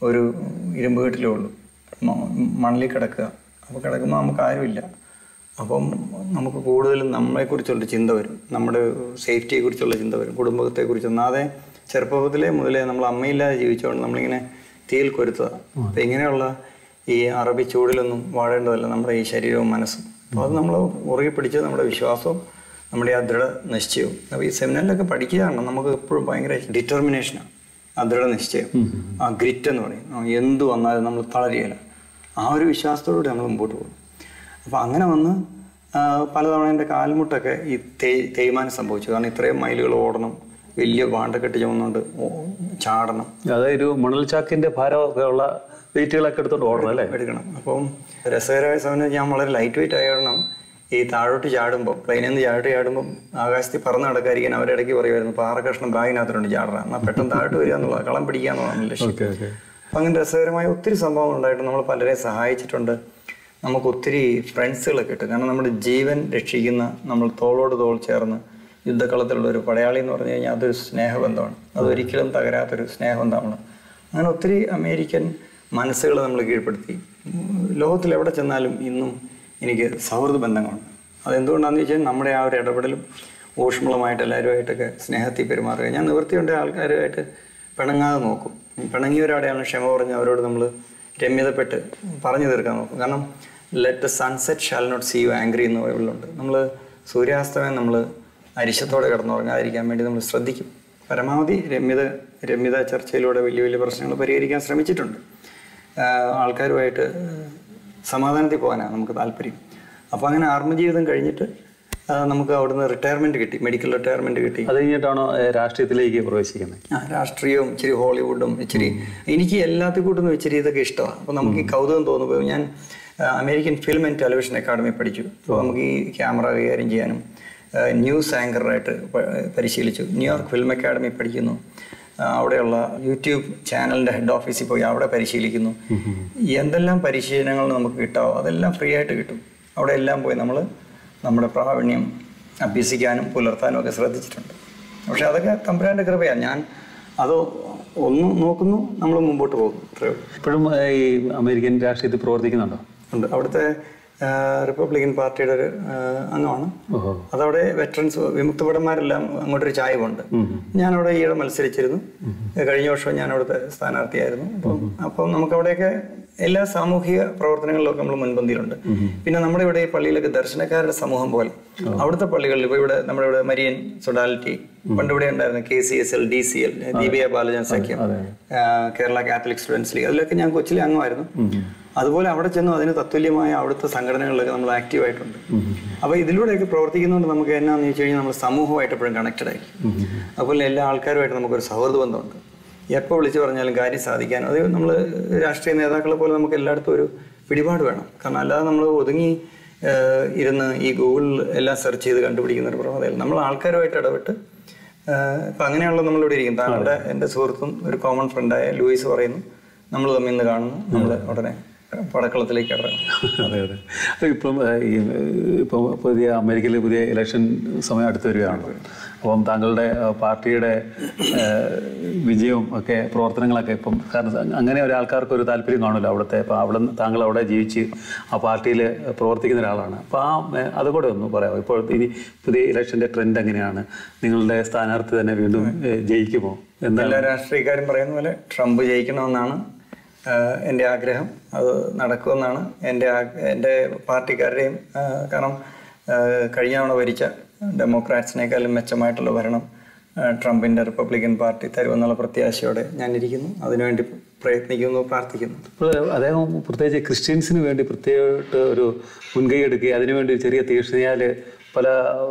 ഒരു ഇരുമ്പ് കെട്ടിലേ ഉള്ളൂ മ- മണലിൽ കിടക്കുക അപ്പോൾ കിടക്കുമ്പോൾ നമുക്ക് ആരുമില്ല അപ്പം നമുക്ക് കൂടുതലും നമ്മളെക്കുറിച്ചുള്ള ചിന്ത വരും നമ്മുടെ സേഫ്റ്റിയെക്കുറിച്ചുള്ള ചിന്ത വരും കുടുംബത്തെക്കുറിച്ച് ഒന്നാതെ ചെറുപ്പത്തിലെ മുതലേ നമ്മൾ അമ്മയില്ലാതെ ജീവിച്ചുകൊണ്ട് നമ്മളിങ്ങനെ തീയിൽ കൊരുത്തതാണ് അപ്പം ഇങ്ങനെയുള്ള ഈ അറബി ചൂടിലൊന്നും വാഴേണ്ടതല്ല നമ്മുടെ ഈ ശരീരവും മനസ്സും അപ്പോൾ അത് നമ്മൾ മുറുകെ പിടിച്ച് നമ്മുടെ വിശ്വാസവും നമ്മുടെ ആ ദൃഢ നിശ്ചയവും അപ്പോൾ ഈ സെമിനാറിലൊക്കെ പഠിക്കുകയാണ് നമുക്ക് എപ്പോഴും ഭയങ്കര ഡിറ്റർമിനേഷനാണ് ആ ദൃഢനിശ്ചയം ആ ഗ്രിറ്റ് എന്ന് പറയും ആ എന്ത് വന്നാലും നമ്മൾ തളരുകയില്ല ആ ഒരു വിശ്വാസത്തോടുകൂടി നമ്മൾ മുമ്പോട്ട് പോകും അപ്പോൾ അങ്ങനെ വന്ന് ആ, പലതവണ എൻ്റെ കാൽമുട്ടൊക്കെ ഈ തേ തേയ്മാനം സംഭവിച്ചു കാരണം ഇത്രയും മൈലുകൾ ഓടണം വലിയ വാണ്ടക്കെട്ട് ചുമന്നുകൊണ്ട് ഓ- ചാടണം അതായത് ഒരു മണൽച്ചാക്കിന്റെ ഭാരമൊക്കെ ഉള്ള വെയിറ്റുകളൊക്കെ എടുത്തോണ്ട് ഓടണം അല്ലേ എടുക്കണം അപ്പം രസകരമായ സമയം ഞാൻ വളരെ ലൈറ്റ് വെയിറ്റ് ആയ കാരണം ഈ താഴോട്ട് ചാടുമ്പോൾ പ്ലെയിനിൽ നിന്ന് ചാടോട്ട് ചാടുമ്പോൾ ആകാശത്തിൽ പറന്ന് നടക്കാതിരിക്കാൻ അവരിടയ്ക്ക് പറയുമായിരുന്നു പാറ കഷ്ണം ബാഗിനകത്തോണ്ട് ചാടണം എന്നാൽ പെട്ടെന്ന് താഴോട്ട് വരിക എന്നുള്ള കളം പിടിക്കുക എന്നുള്ളതാണ് ലക്ഷ്യം ഓക്കെ ഓക്കെ അപ്പം അങ്ങനെ രസകരമായ ഒത്തിരി സംഭവങ്ങൾ ഉണ്ടായിട്ട് നമ്മൾ പലരെ സഹായിച്ചിട്ടുണ്ട് നമുക്ക് ഒത്തിരി ഫ്രണ്ട്സുകളൊക്കെ കിട്ടും കാരണം നമ്മുടെ ജീവൻ രക്ഷിക്കുന്ന നമ്മൾ തോളോട് തോൾ ചേർന്ന് യുദ്ധക്കളത്തിലുള്ള ഒരു പടയാളി എന്ന് പറഞ്ഞു കഴിഞ്ഞാൽ അതൊരു സ്നേഹബന്ധമാണ് അതൊരിക്കലും തകരാത്തൊരു സ്നേഹബന്ധമാണ് അങ്ങനെ ഒത്തിരി അമേരിക്കൻ മനസ്സുകൾ നമ്മൾ കീഴ്പ്പെടുത്തി ഉം, ലോകത്തിൽ എവിടെ ചെന്നാലും ഇന്നും എനിക്ക് സൗഹൃദ ബന്ധങ്ങളുണ്ട് അതെന്തുകൊണ്ടാണെന്ന് വെച്ചാൽ നമ്മുടെ ആ ഒരു ഇടപെടലും ഊഷ്മളമായിട്ട് എല്ലാവരുമായിട്ടൊക്കെ സ്നേഹത്തിൽ പെരുമാറുക ഞാൻ നിവൃത്തിയുണ്ട് ആൾക്കാരുമായിട്ട് പിണങ്ങാതെ നോക്കും പിണങ്ങിയവരോടെയാണ് ക്ഷമ പറഞ്ഞ് അവരോട് നമ്മൾ രമ്യതപ്പെട്ട് പറഞ്ഞു തീർക്കാൻ നോക്കും കാരണം let the sunset shall not see you angry എന്ന് ബൈബിളിലുണ്ട് നമ്മൾ സൂര്യാസ്തമയം നമ്മൾ അരിശത്തോടെ കിടന്നുറങ്ങാതിരിക്കാൻ വേണ്ടി നമ്മൾ ശ്രദ്ധിക്കും പരമാവധി രമ്യത രമ്യത ചർച്ചയിലൂടെ വലിയ വലിയ പ്രശ്നങ്ങൾ പരിഹരിക്കാൻ ശ്രമിച്ചിട്ടുണ്ട് ആഹ് ആൾക്കാരുമായിട്ട് സമാധാനത്തിൽ പോകാനാണ് നമുക്ക് താല്പര്യം അപ്പോൾ അങ്ങനെ ആത്മജീവിതം കഴിഞ്ഞിട്ട് ആഹ് നമുക്ക് അവിടുന്ന് റിട്ടയർമെൻറ്റ് കിട്ടി മെഡിക്കൽ റിട്ടയർമെൻറ്റ് കിട്ടി അത് കഴിഞ്ഞിട്ടാണോ ഏ, രാഷ്ട്രീയത്തിലേക്ക് പ്രവേശിക്കുന്നത് ആ, രാഷ്ട്രീയവും ഇച്ചിരി ഹോളിവുഡും ഇച്ചിരി എനിക്ക് എല്ലാത്തിൽ കൂട്ടും ഇച്ചിരി ഇതൊക്കെ ഇഷ്ടമാണ് അപ്പോൾ നമുക്ക് ഈ കൗതുകം തോന്നുമ്പോൾ ഞാൻ ആ, American film and television academy പഠിച്ചു അപ്പോൾ നമുക്ക് ഈ ക്യാമറ കൈകാര്യം ചെയ്യാനും ആ, ന്യൂസ് ആങ്കറായിട്ട് പ- പരിശീലിച്ചു ന്യൂയോർക്ക് ഫിലിം അക്കാദമി പഠിക്കുന്നു ആ, അവിടെയുള്ള യൂട്യൂബ് ചാനലിൻ്റെ ഹെഡ് ഓഫീസിൽ പോയി അവിടെ പരിശീലിക്കുന്നു എന്തെല്ലാം പരിശീലനങ്ങൾ നമുക്ക് കിട്ടാവോ അതെല്ലാം ഫ്രീ ആയിട്ട് കിട്ടും അവിടെ എല്ലാം പോയി നമ്മൾ നമ്മുടെ പ്രാവീണ്യം അഭ്യസിക്കാനും പുലർത്താനും ഒക്കെ ശ്രദ്ധിച്ചിട്ടുണ്ട് പക്ഷെ അതൊക്കെ തമ്പുരാൻ്റെ കൃപയാണ് ഞാൻ അത് ഒന്ന് നോക്കുന്നു നമ്മൾ മുമ്പോട്ട് പോകുന്നു അത്രയേ ഉള്ളൂ ഇപ്പോഴും ഏ, ഈ അമേരിക്കൻ രാഷ്ട്രീയത്തിൽ പ്രവർത്തിക്കുന്നുണ്ടോ ഉണ്ട് അവിടുത്തെ ആ, റിപ്പബ്ലിക്കൻ പാർട്ടിയുടെ ഒരു ആ, അംഗമാണ് ഓഹോ അതവിടെ വെറ്ററൻസ് വിമുക്തഭടന്മാരെല്ലാം അങ്ങോട്ടൊരു ചായവുണ്ട് ഞാനവിടെ ഈയിടെ മത്സരിച്ചിരുന്നു കഴിഞ്ഞ വർഷം ഞാൻ അവിടുത്തെ സ്ഥാനാർത്ഥിയായിരുന്നു അപ്പം അപ്പം നമുക്കവിടെയൊക്കെ എല്ലാ സാമൂഹിക പ്രവർത്തനങ്ങളിലൊക്കെ നമ്മൾ മുൻപന്തിയിലുണ്ട് പിന്നെ നമ്മുടെ ഇവിടെ ഈ പള്ളിയിലൊക്കെ ദർശനക്കാരുടെ സമൂഹം പോലെ അവിടുത്തെ പള്ളികളിൽ ഇപ്പോൾ ഇവിടെ നമ്മുടെ ഇവിടെ മരിയൻ സൊഡാലിറ്റി പണ്ട് ഇവിടെ ഉണ്ടായിരുന്നു K C S L D C L Deepika Balajan Sakhyam ആ, കേരള കാത്തലിക് സ്റ്റുഡൻസ് ലീഗ് അതിലൊക്കെ ഞാൻ കൊച്ചിലെ അംഗമായിരുന്നു അതുപോലെ അവിടെ ചെന്നു അതിന് തത്തുല്യമായ അവിടുത്തെ സംഘടനകളിലൊക്കെ നമ്മൾ ആക്റ്റീവ് ആയിട്ടുണ്ട് അപ്പോൾ ഇതിലൂടെയൊക്കെ പ്രവർത്തിക്കുന്നതുകൊണ്ട് നമുക്ക് എന്നാന്ന് വെച്ച് കഴിഞ്ഞാൽ നമ്മൾ സമൂഹമായിട്ട് എപ്പോഴും കണക്റ്റഡ് ആയിരിക്കും അതുപോലെ എല്ലാ ആൾക്കാരുമായിട്ട് നമുക്കൊരു സൗഹൃദ ബന്ധമുണ്ട് എപ്പോൾ വിളിച്ചു പറഞ്ഞാലും കാര്യം സാധിക്കാനും അത് നമ്മൾ രാഷ്ട്രീയ നേതാക്കളെ പോലെ നമുക്ക് എല്ലായിടത്തും ഒരു പിടിപാട് വേണം കാരണം അല്ലാതെ നമ്മൾ ഒതുങ്ങി ഏഹ്, ഇരുന്ന് ഈ ഗൂഗിളിൽ എല്ലാം സെർച്ച് ചെയ്ത് കണ്ടുപിടിക്കുന്ന ഒരു പ്രവണതയല്ല നമ്മൾ ആൾക്കാരുമായിട്ട് ഇടപെട്ട് ഏഹ്, ഇപ്പം അങ്ങനെയുള്ള നമ്മളിവിടെ ഇരിക്കും താങ്കളുടെ എൻ്റെ സുഹൃത്തും ഒരു കോമൺ ഫ്രണ്ടായ ലൂയിസ് പറയുന്നു നമ്മൾ തമ്മിൽ നിന്ന് കാണുന്നു നമ്മൾ ഉടനെ പടക്കളത്തിലേക്ക് ഇറങ്ങും അതെ അതെ അപ്പൊ ഇപ്പം ഏ, ഈ ഇപ്പം പുതിയ അമേരിക്കയിൽ പുതിയ ഇലക്ഷൻ സമയം അടുത്ത് വരികയാണ് അപ്പം താങ്കളുടെ ഏ, പാർട്ടിയുടെ ഏ, വിജയവും ഒക്കെ പ്രവർത്തനങ്ങളൊക്കെ ഇപ്പം കാരണം അങ്ങനെ ഒരാൾക്കാർക്ക് ഒരു താല്പര്യം കാണുമല്ലോ അവിടുത്തെ അപ്പം അവിടെ നിന്ന് താങ്കൾ അവിടെ ജീവിച്ച് ആ പാർട്ടിയിൽ പ്രവർത്തിക്കുന്ന ഒരാളാണ് അപ്പോൾ ആ ഏ, അതുകൂടെ ഒന്ന് പറയാമോ ഇപ്പോൾ ഇനി പുതിയ ഇലക്ഷൻ്റെ ട്രെൻഡ് എങ്ങനെയാണ് നിങ്ങളുടെ സ്ഥാനാർത്ഥി തന്നെ വീണ്ടും ഏ, ജയിക്കുമോ എന്താണ് എല്ലാ രാഷ്ട്രീയക്കാരും പറയുന്ന പോലെ ട്രംപ് ജയിക്കണമെന്നാണ് ആഹ്, എൻ്റെ ആഗ്രഹം അത് നടക്കുമെന്നാണ് എൻ്റെ ആ- എൻ്റെ പാർട്ടിക്കാരുടെയും ആഹ്, കാരണം ആഹ്, കഴിഞ്ഞ തവണ ഭരിച്ച ഡെമോക്രാറ്റ്സിനേക്കാളും മെച്ചമായിട്ടുള്ള ഭരണം ആഹ്, ട്രംപിൻ്റെ റിപ്പബ്ലിക്കൻ പാർട്ടി തരുമെന്നുള്ള പ്രത്യാശയോടെ ഞാനിരിക്കുന്നു അതിനുവേണ്ടി പ്രയത്നിക്കുന്നു പ്രാർത്ഥിക്കുന്നു ഇപ്പോൾ അദ്ദേഹം പ്രത്യേകിച്ച് ക്രിസ്ത്യൻസിന് വേണ്ടി പ്രത്യേകമായിട്ട് ഒരു മുൻകൈ എടുക്കുകയും അതിനുവേണ്ടി ചെറിയ തീക്ഷ്ണയാൽ പല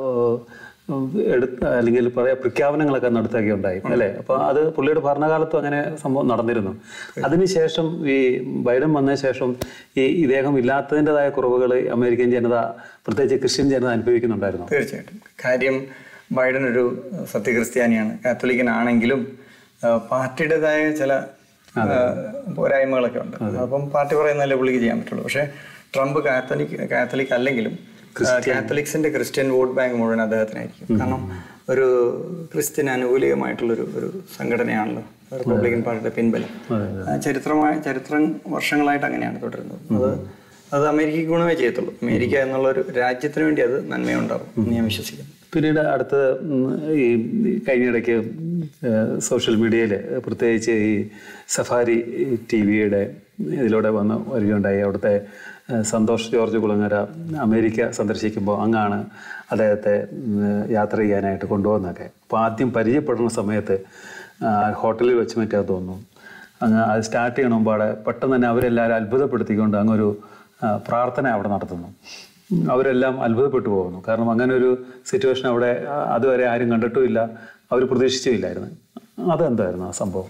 ഏഹ്, എടുത്ത അല്ലെങ്കിൽ പറയാ പ്രഖ്യാപനങ്ങളൊക്കെ നടത്തുകയും ഉണ്ടായി അല്ലേ അപ്പോൾ അത് പുള്ളിയുടെ ഭരണകാലത്തും അങ്ങനെ സംഭവം നടന്നിരുന്നു അതിനുശേഷം ഈ ബൈഡൻ വന്ന ശേഷം ഈ ഇദ്ദേഹം ഇല്ലാത്തതിൻ്റെതായ കുറവുകൾ അമേരിക്കൻ ജനത പ്രത്യേകിച്ച് ക്രിസ്ത്യൻ ജനത അനുഭവിക്കുന്നുണ്ടായിരുന്നു തീർച്ചയായിട്ടും കാര്യം ബൈഡൻ ഒരു സത്യക്രിസ്ത്യാനിയാണ് കാത്തലിക്കനാണെങ്കിലും ആ, പാർട്ടിയുടേതായ ചില ആ, പോരായ്മകളൊക്കെ ഉണ്ട് അപ്പം പാർട്ടി പറയുന്നതല്ലേ പുള്ളിക്ക് ചെയ്യാൻ പറ്റുള്ളൂ പക്ഷേ ട്രംപ് കാത്തലിക് കാത്തലിക് അല്ലെങ്കിലും ആ, കാത്തലിക്സിന്റെ ക്രിസ്ത്യൻ വോട്ട് ബാങ്ക് മുഴുവൻ അദ്ദേഹത്തിനായിരിക്കും കാരണം ഒരു ക്രിസ്ത്യൻ അനുകൂലികമായിട്ടുള്ളൊരു ഒരു സംഘടനയാണല്ലോ റിപ്പബ്ലിക്കൻ പാർട്ടിയുടെ പിൻബലം അതെ, ആ, ചരിത്രമായ ചരിത്രം വർഷങ്ങളായിട്ട് അങ്ങനെയാണ് തുടരുന്നത് അത് അത് അമേരിക്കയ്ക്ക് ഗുണമേ ചെയ്യത്തുള്ളൂ അമേരിക്ക എന്നുള്ള ഒരു രാജ്യത്തിന് വേണ്ടി അത് നന്മയുണ്ടാവും എന്ന് ഞാൻ വിശ്വസിക്കുന്നു പിന്നീട് അടുത്ത ഉം, ഈ കഴിഞ്ഞിടയ്ക്ക് സോഷ്യൽ മീഡിയയിൽ പ്രത്യേകിച്ച് ഈ സഫാരി ടി വിയുടെ ഇതിലൂടെ വന്ന് വരികയുണ്ടായി അവിടുത്തെ ഏഹ്, സന്തോഷ് ജോർജ് കുളങ്ങര അമേരിക്ക സന്ദർശിക്കുമ്പോൾ അങ്ങാണ് അദ്ദേഹത്തെ ഉം, യാത്ര ചെയ്യാനായിട്ട് കൊണ്ടുപോകുന്നതൊക്കെ അപ്പോൾ ആദ്യം പരിചയപ്പെടുന്ന സമയത്ത് ആ, ഹോട്ടലിൽ വെച്ച് മറ്റാ തോന്നുന്നു അങ്ങ് അത് സ്റ്റാർട്ട് ചെയ്യണ മുമ്പാടെ പെട്ടെന്ന് തന്നെ അവരെല്ലാവരും അത്ഭുതപ്പെടുത്തിക്കൊണ്ട് അങ്ങൊരു ആ, പ്രാർത്ഥന അവിടെ നടത്തുന്നു ഉം, അവരെല്ലാം അത്ഭുതപ്പെട്ടു പോകുന്നു കാരണം അങ്ങനെ ഒരു സിറ്റുവേഷൻ അവിടെ ആ, അതുവരെ ആരും കണ്ടിട്ടുമില്ല അവർ പ്രതീക്ഷിച്ചുമില്ലായിരുന്നു അതെന്തായിരുന്നു ആ സംഭവം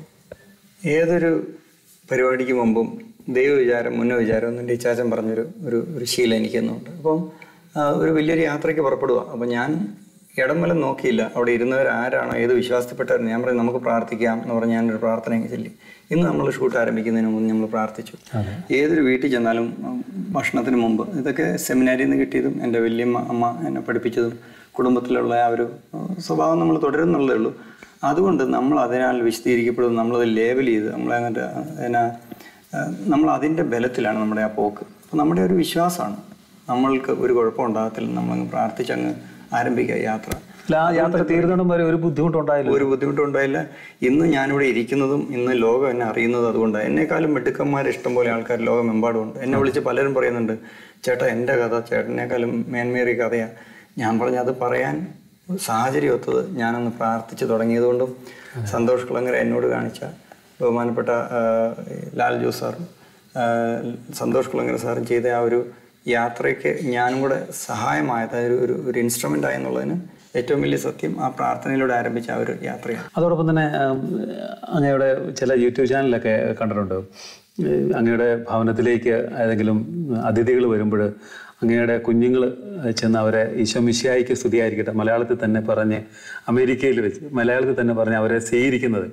ഏതൊരു പരിപാടിക്ക് മുമ്പും ദൈവവിചാരം മുന്നോ വിചാരം എന്നും ടീച്ചാച്ചൻ പറഞ്ഞൊരു ഒരു ഒരു ശീലം എനിക്കെന്നുണ്ട് അപ്പം ആ, ഒരു വലിയൊരു യാത്രയ്ക്ക് പുറപ്പെടുക അപ്പം ഞാൻ ഇടം വല്ലം നോക്കിയില്ല അവിടെ ഇരുന്നവർ ആരാണോ ഏത് വിശ്വാസത്തിൽപ്പെട്ടവർ ഞാൻ പറയും നമുക്ക് പ്രാർത്ഥിക്കാം എന്ന് പറഞ്ഞ് ഞാനൊരു പ്രാർത്ഥന അങ്ങ് ചൊല്ലി ഇന്ന് നമ്മൾ ഷൂട്ട് ആരംഭിക്കുന്നതിന് മുമ്പ് നമ്മൾ പ്രാർത്ഥിച്ചു ഏതൊരു വീട്ടിൽ ചെന്നാലും ഉം, ഭക്ഷണത്തിന് മുമ്പ് ഇതൊക്കെ സെമിനാരിൽ നിന്ന് കിട്ടിയതും എൻ്റെ വല്യമ്മ അമ്മ എന്നെ പഠിപ്പിച്ചതും കുടുംബത്തിലുള്ള ആ ഒരു ഉം, സ്വഭാവം നമ്മൾ തുടരുന്നുള്ളതേ ഉള്ളൂ അതുകൊണ്ട് നമ്മൾ അതിനാൽ വിശദീകരിക്കപ്പെടും നമ്മളത് ലേബൽ ചെയ്ത് നമ്മളെ അങ്ങോട്ട് എന്നാ നമ്മൾ അതിൻ്റെ ബലത്തിലാണ് നമ്മുടെ ആ പോക്ക് അപ്പോൾ നമ്മുടെ ഒരു വിശ്വാസമാണ് നമ്മൾക്ക് ഒരു കുഴപ്പം ഉണ്ടാകത്തില്ല നമ്മളങ്ങ് പ്രാർത്ഥിച്ചങ്ങ് ആരംഭിക്കുക യാത്ര അല്ല ആ യാത്ര തീരുന്നിടം വരെ ഒരു ബുദ്ധിമുട്ടുണ്ടായില്ല ഒരു ബുദ്ധിമുട്ടും ഉണ്ടായില്ല ഇന്ന് ഞാനിവിടെ ഇരിക്കുന്നതും ഇന്ന് ലോകം എന്നെ അറിയുന്നത് അതുകൊണ്ടാണ് എന്നെക്കാളും മിടുക്കന്മാർ ഇഷ്ടംപോലെ ആൾക്കാർ ലോകമെമ്പാടുമുണ്ട് എന്നെ വിളിച്ച് പലരും പറയുന്നുണ്ട് ചേട്ടാ എൻ്റെ കഥ ചേട്ടനേക്കാളും മേന്മേറിയ കഥയാണ് ഞാൻ പറഞ്ഞ അത് പറയാൻ സാഹചര്യം ഒത്തത് ഞാനൊന്ന് പ്രാർത്ഥിച്ച് തുടങ്ങിയതുകൊണ്ടും സന്തോഷ് കുളങ്ങര എന്നോട് കാണിച്ച ബഹുമാനപ്പെട്ട ആ, ലാൽ ജോസ് സാറും ആ, സന്തോഷ് കുളങ്ങര സാറും ചെയ്ത ആ ഒരു യാത്രയ്ക്ക് ഞാനും കൂടെ സഹായമായത് ഒരു ഒരു ഒരു ഇൻസ്ട്രുമെൻ്റ് ആയെന്നുള്ളതിന് ഏറ്റവും വലിയ സത്യം ആ പ്രാർത്ഥനയിലൂടെ ആരംഭിച്ച ആ ഒരു യാത്രയാണ് അതോടൊപ്പം തന്നെ ഉം, അങ്ങയുടെ ചില യൂട്യൂബ് ചാനലൊക്കെ കണ്ടിട്ടുണ്ട് ഏഹ് അങ്ങയുടെ ഭവനത്തിലേക്ക് ഏതെങ്കിലും അതിഥികൾ വരുമ്പോൾ അങ്ങയുടെ കുഞ്ഞുങ്ങൾ ചെന്ന് അവരെ ഈശോ മിശിയായിക്ക് സ്തുതിയായിരിക്കട്ടെ മലയാളത്തിൽ തന്നെ പറഞ്ഞ് അമേരിക്കയിൽ വെച്ച് മലയാളത്തിൽ തന്നെ പറഞ്ഞ് അവരെ സ്വീകരിക്കുന്നത്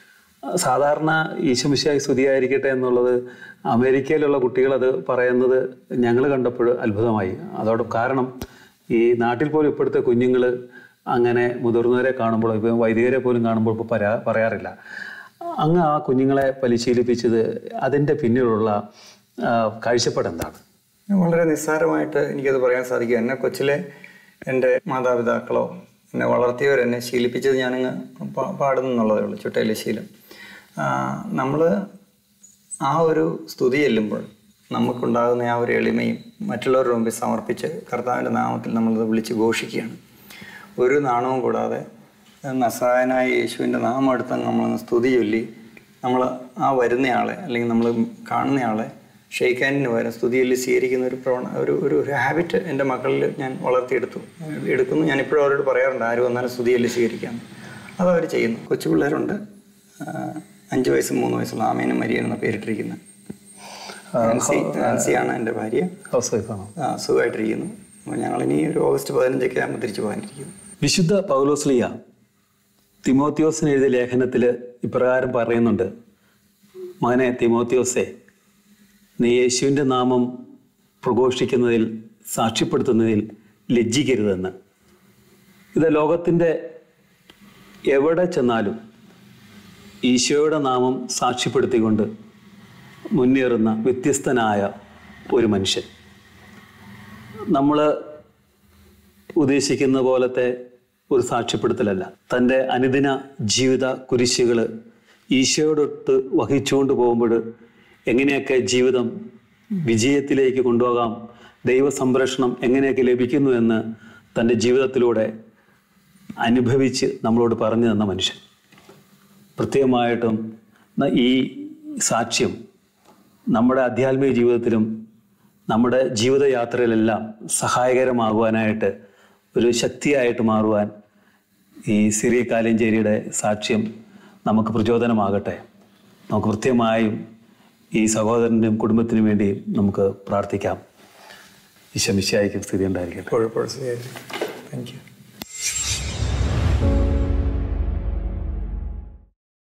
സാധാരണ ഈശോമിശിയായി സ്തുതിയായിരിക്കട്ടെ എന്നുള്ളത് അമേരിക്കയിലുള്ള കുട്ടികൾ അത് പറയുന്നത് ഞങ്ങൾ കണ്ടപ്പോൾ അത്ഭുതമായി അതോട് കാരണം ഈ നാട്ടിൽ പോലും ഇപ്പോഴത്തെ കുഞ്ഞുങ്ങൾ അങ്ങനെ മുതിർന്നവരെ കാണുമ്പോൾ ഇപ്പം വൈദികരെ പോലും കാണുമ്പോൾ ഇപ്പോൾ പരാ പറയാറില്ല അങ്ങ് ആ കുഞ്ഞുങ്ങളെ പരിശീലിപ്പിച്ചത് അതിൻ്റെ പിന്നിലുള്ള ആ, കാഴ്ചപ്പാട് എന്താണ് വളരെ നിസ്സാരമായിട്ട് എനിക്കത് പറയാൻ സാധിക്കും എന്നെ കൊച്ചിലെ എൻ്റെ മാതാപിതാക്കളോ എന്നെ വളർത്തിയവർ എന്നെ ശീലിപ്പിച്ചത് ഞാനങ്ങ് പാ- പാടുന്നു എന്നുള്ളതേ ഉള്ളൂ ചുട്ടയിലെ ശീലം നമ്മൾ ആ ഒരു സ്തുതി ചെല്ലുമ്പോൾ നമുക്കുണ്ടാകുന്ന ആ ഒരു എളിമയും മറ്റുള്ളവരുടെ മുമ്പിൽ സമർപ്പിച്ച് കർത്താവിൻ്റെ നാമത്തിൽ നമ്മളത് വിളിച്ച് ഘോഷിക്കുകയാണ് ഒരു നാണവും കൂടാതെ നസായനായ യേശുവിൻ്റെ നാമം എടുത്ത് നമ്മളങ്ങ് സ്തുതി ചൊല്ലി നമ്മൾ ആ വരുന്നയാളെ അല്ലെങ്കിൽ നമ്മൾ കാണുന്നയാളെ ഷെയ്ക്ക് ഹാൻഡിന് പകരം സ്തുതിയിൽ സ്വീകരിക്കുന്ന ഒരു പ്രവണ ഒരു ഒരു ഒരു ഹാബിറ്റ് എൻ്റെ മക്കളിൽ ഞാൻ വളർത്തിയെടുത്തു എടുക്കുന്നു ഞാൻ ഇപ്പോഴും അവരോട് പറയാറുണ്ട് ആര് വന്നാലും സ്തുതിയിൽ സ്വീകരിക്കാം അതവർ ചെയ്യുന്നു കൊച്ചു പിള്ളേരുണ്ട് ആ, അഞ്ച് വയസ്സും മൂന്ന് വയസ്സുള്ള ആമേനും മരിയനും എന്ന പേരിട്ടിരിക്കുന്നത് നാൻസി നാൻസിയാണ് എൻ്റെ ഭാര്യ ഹൗസ് വൈഫാണോ ആ, സുഖമായിട്ടിരിക്കുന്നു അപ്പോൾ ഞങ്ങളിനി ഒരു ഓഗസ്റ്റ് പതിനഞ്ചൊക്കെ ആകുമ്പോൾ തിരിച്ചു പോകാനിരിക്കും വിശുദ്ധ പൗലോസ്ലിയ തിമോത്തിയോസിന് എഴുതിയ ലേഖനത്തിൽ ഇപ്രകാരം പറയുന്നുണ്ട് മകനെ തിമോത്തിയോസെ നീ യേശുവിൻ്റെ നാമം പ്രഘോഷിക്കുന്നതിൽ സാക്ഷ്യപ്പെടുത്തുന്നതിൽ ലജ്ജിക്കരുതെന്ന് ഇത് ലോകത്തിൻ്റെ എവിടെ ചെന്നാലും ഈശോയുടെ നാമം സാക്ഷ്യപ്പെടുത്തിക്കൊണ്ട് മുന്നേറുന്ന വ്യത്യസ്തനായ ഒരു മനുഷ്യൻ നമ്മൾ ഉദ്ദേശിക്കുന്ന പോലത്തെ ഒരു സാക്ഷ്യപ്പെടുത്തലല്ല തൻ്റെ അനുദിന ജീവിത കുരിശുകൾ ഈശോയോടൊത്ത് വഹിച്ചുകൊണ്ട് പോകുമ്പോൾ എങ്ങനെയൊക്കെ ജീവിതം വിജയത്തിലേക്ക് കൊണ്ടുപോകാം ദൈവ സംരക്ഷണം എങ്ങനെയൊക്കെ ലഭിക്കുന്നു എന്ന് തൻ്റെ ജീവിതത്തിലൂടെ അനുഭവിച്ച് നമ്മളോട് പറഞ്ഞു തന്ന മനുഷ്യൻ പ്രത്യേകമായിട്ടും ന- ഈ സാക്ഷ്യം നമ്മുടെ ആധ്യാത്മിക ജീവിതത്തിലും നമ്മുടെ ജീവിതയാത്രയിലെല്ലാം സഹായകരമാകുവാനായിട്ട് ഒരു ശക്തിയായിട്ട് മാറുവാൻ ഈ സിറിയ കാലിഞ്ചേരിയുടെ സാക്ഷ്യം നമുക്ക് പ്രചോദനമാകട്ടെ നമുക്ക് കൃത്യമായും ഈ സഹോദരൻ്റെയും കുടുംബത്തിനും വേണ്ടി നമുക്ക് പ്രാർത്ഥിക്കാം ഈശോ മിശിഹായ്ക്കും സ്ഥിതി ഉണ്ടായിരിക്കട്ടെ എപ്പോഴും താങ്ക് യു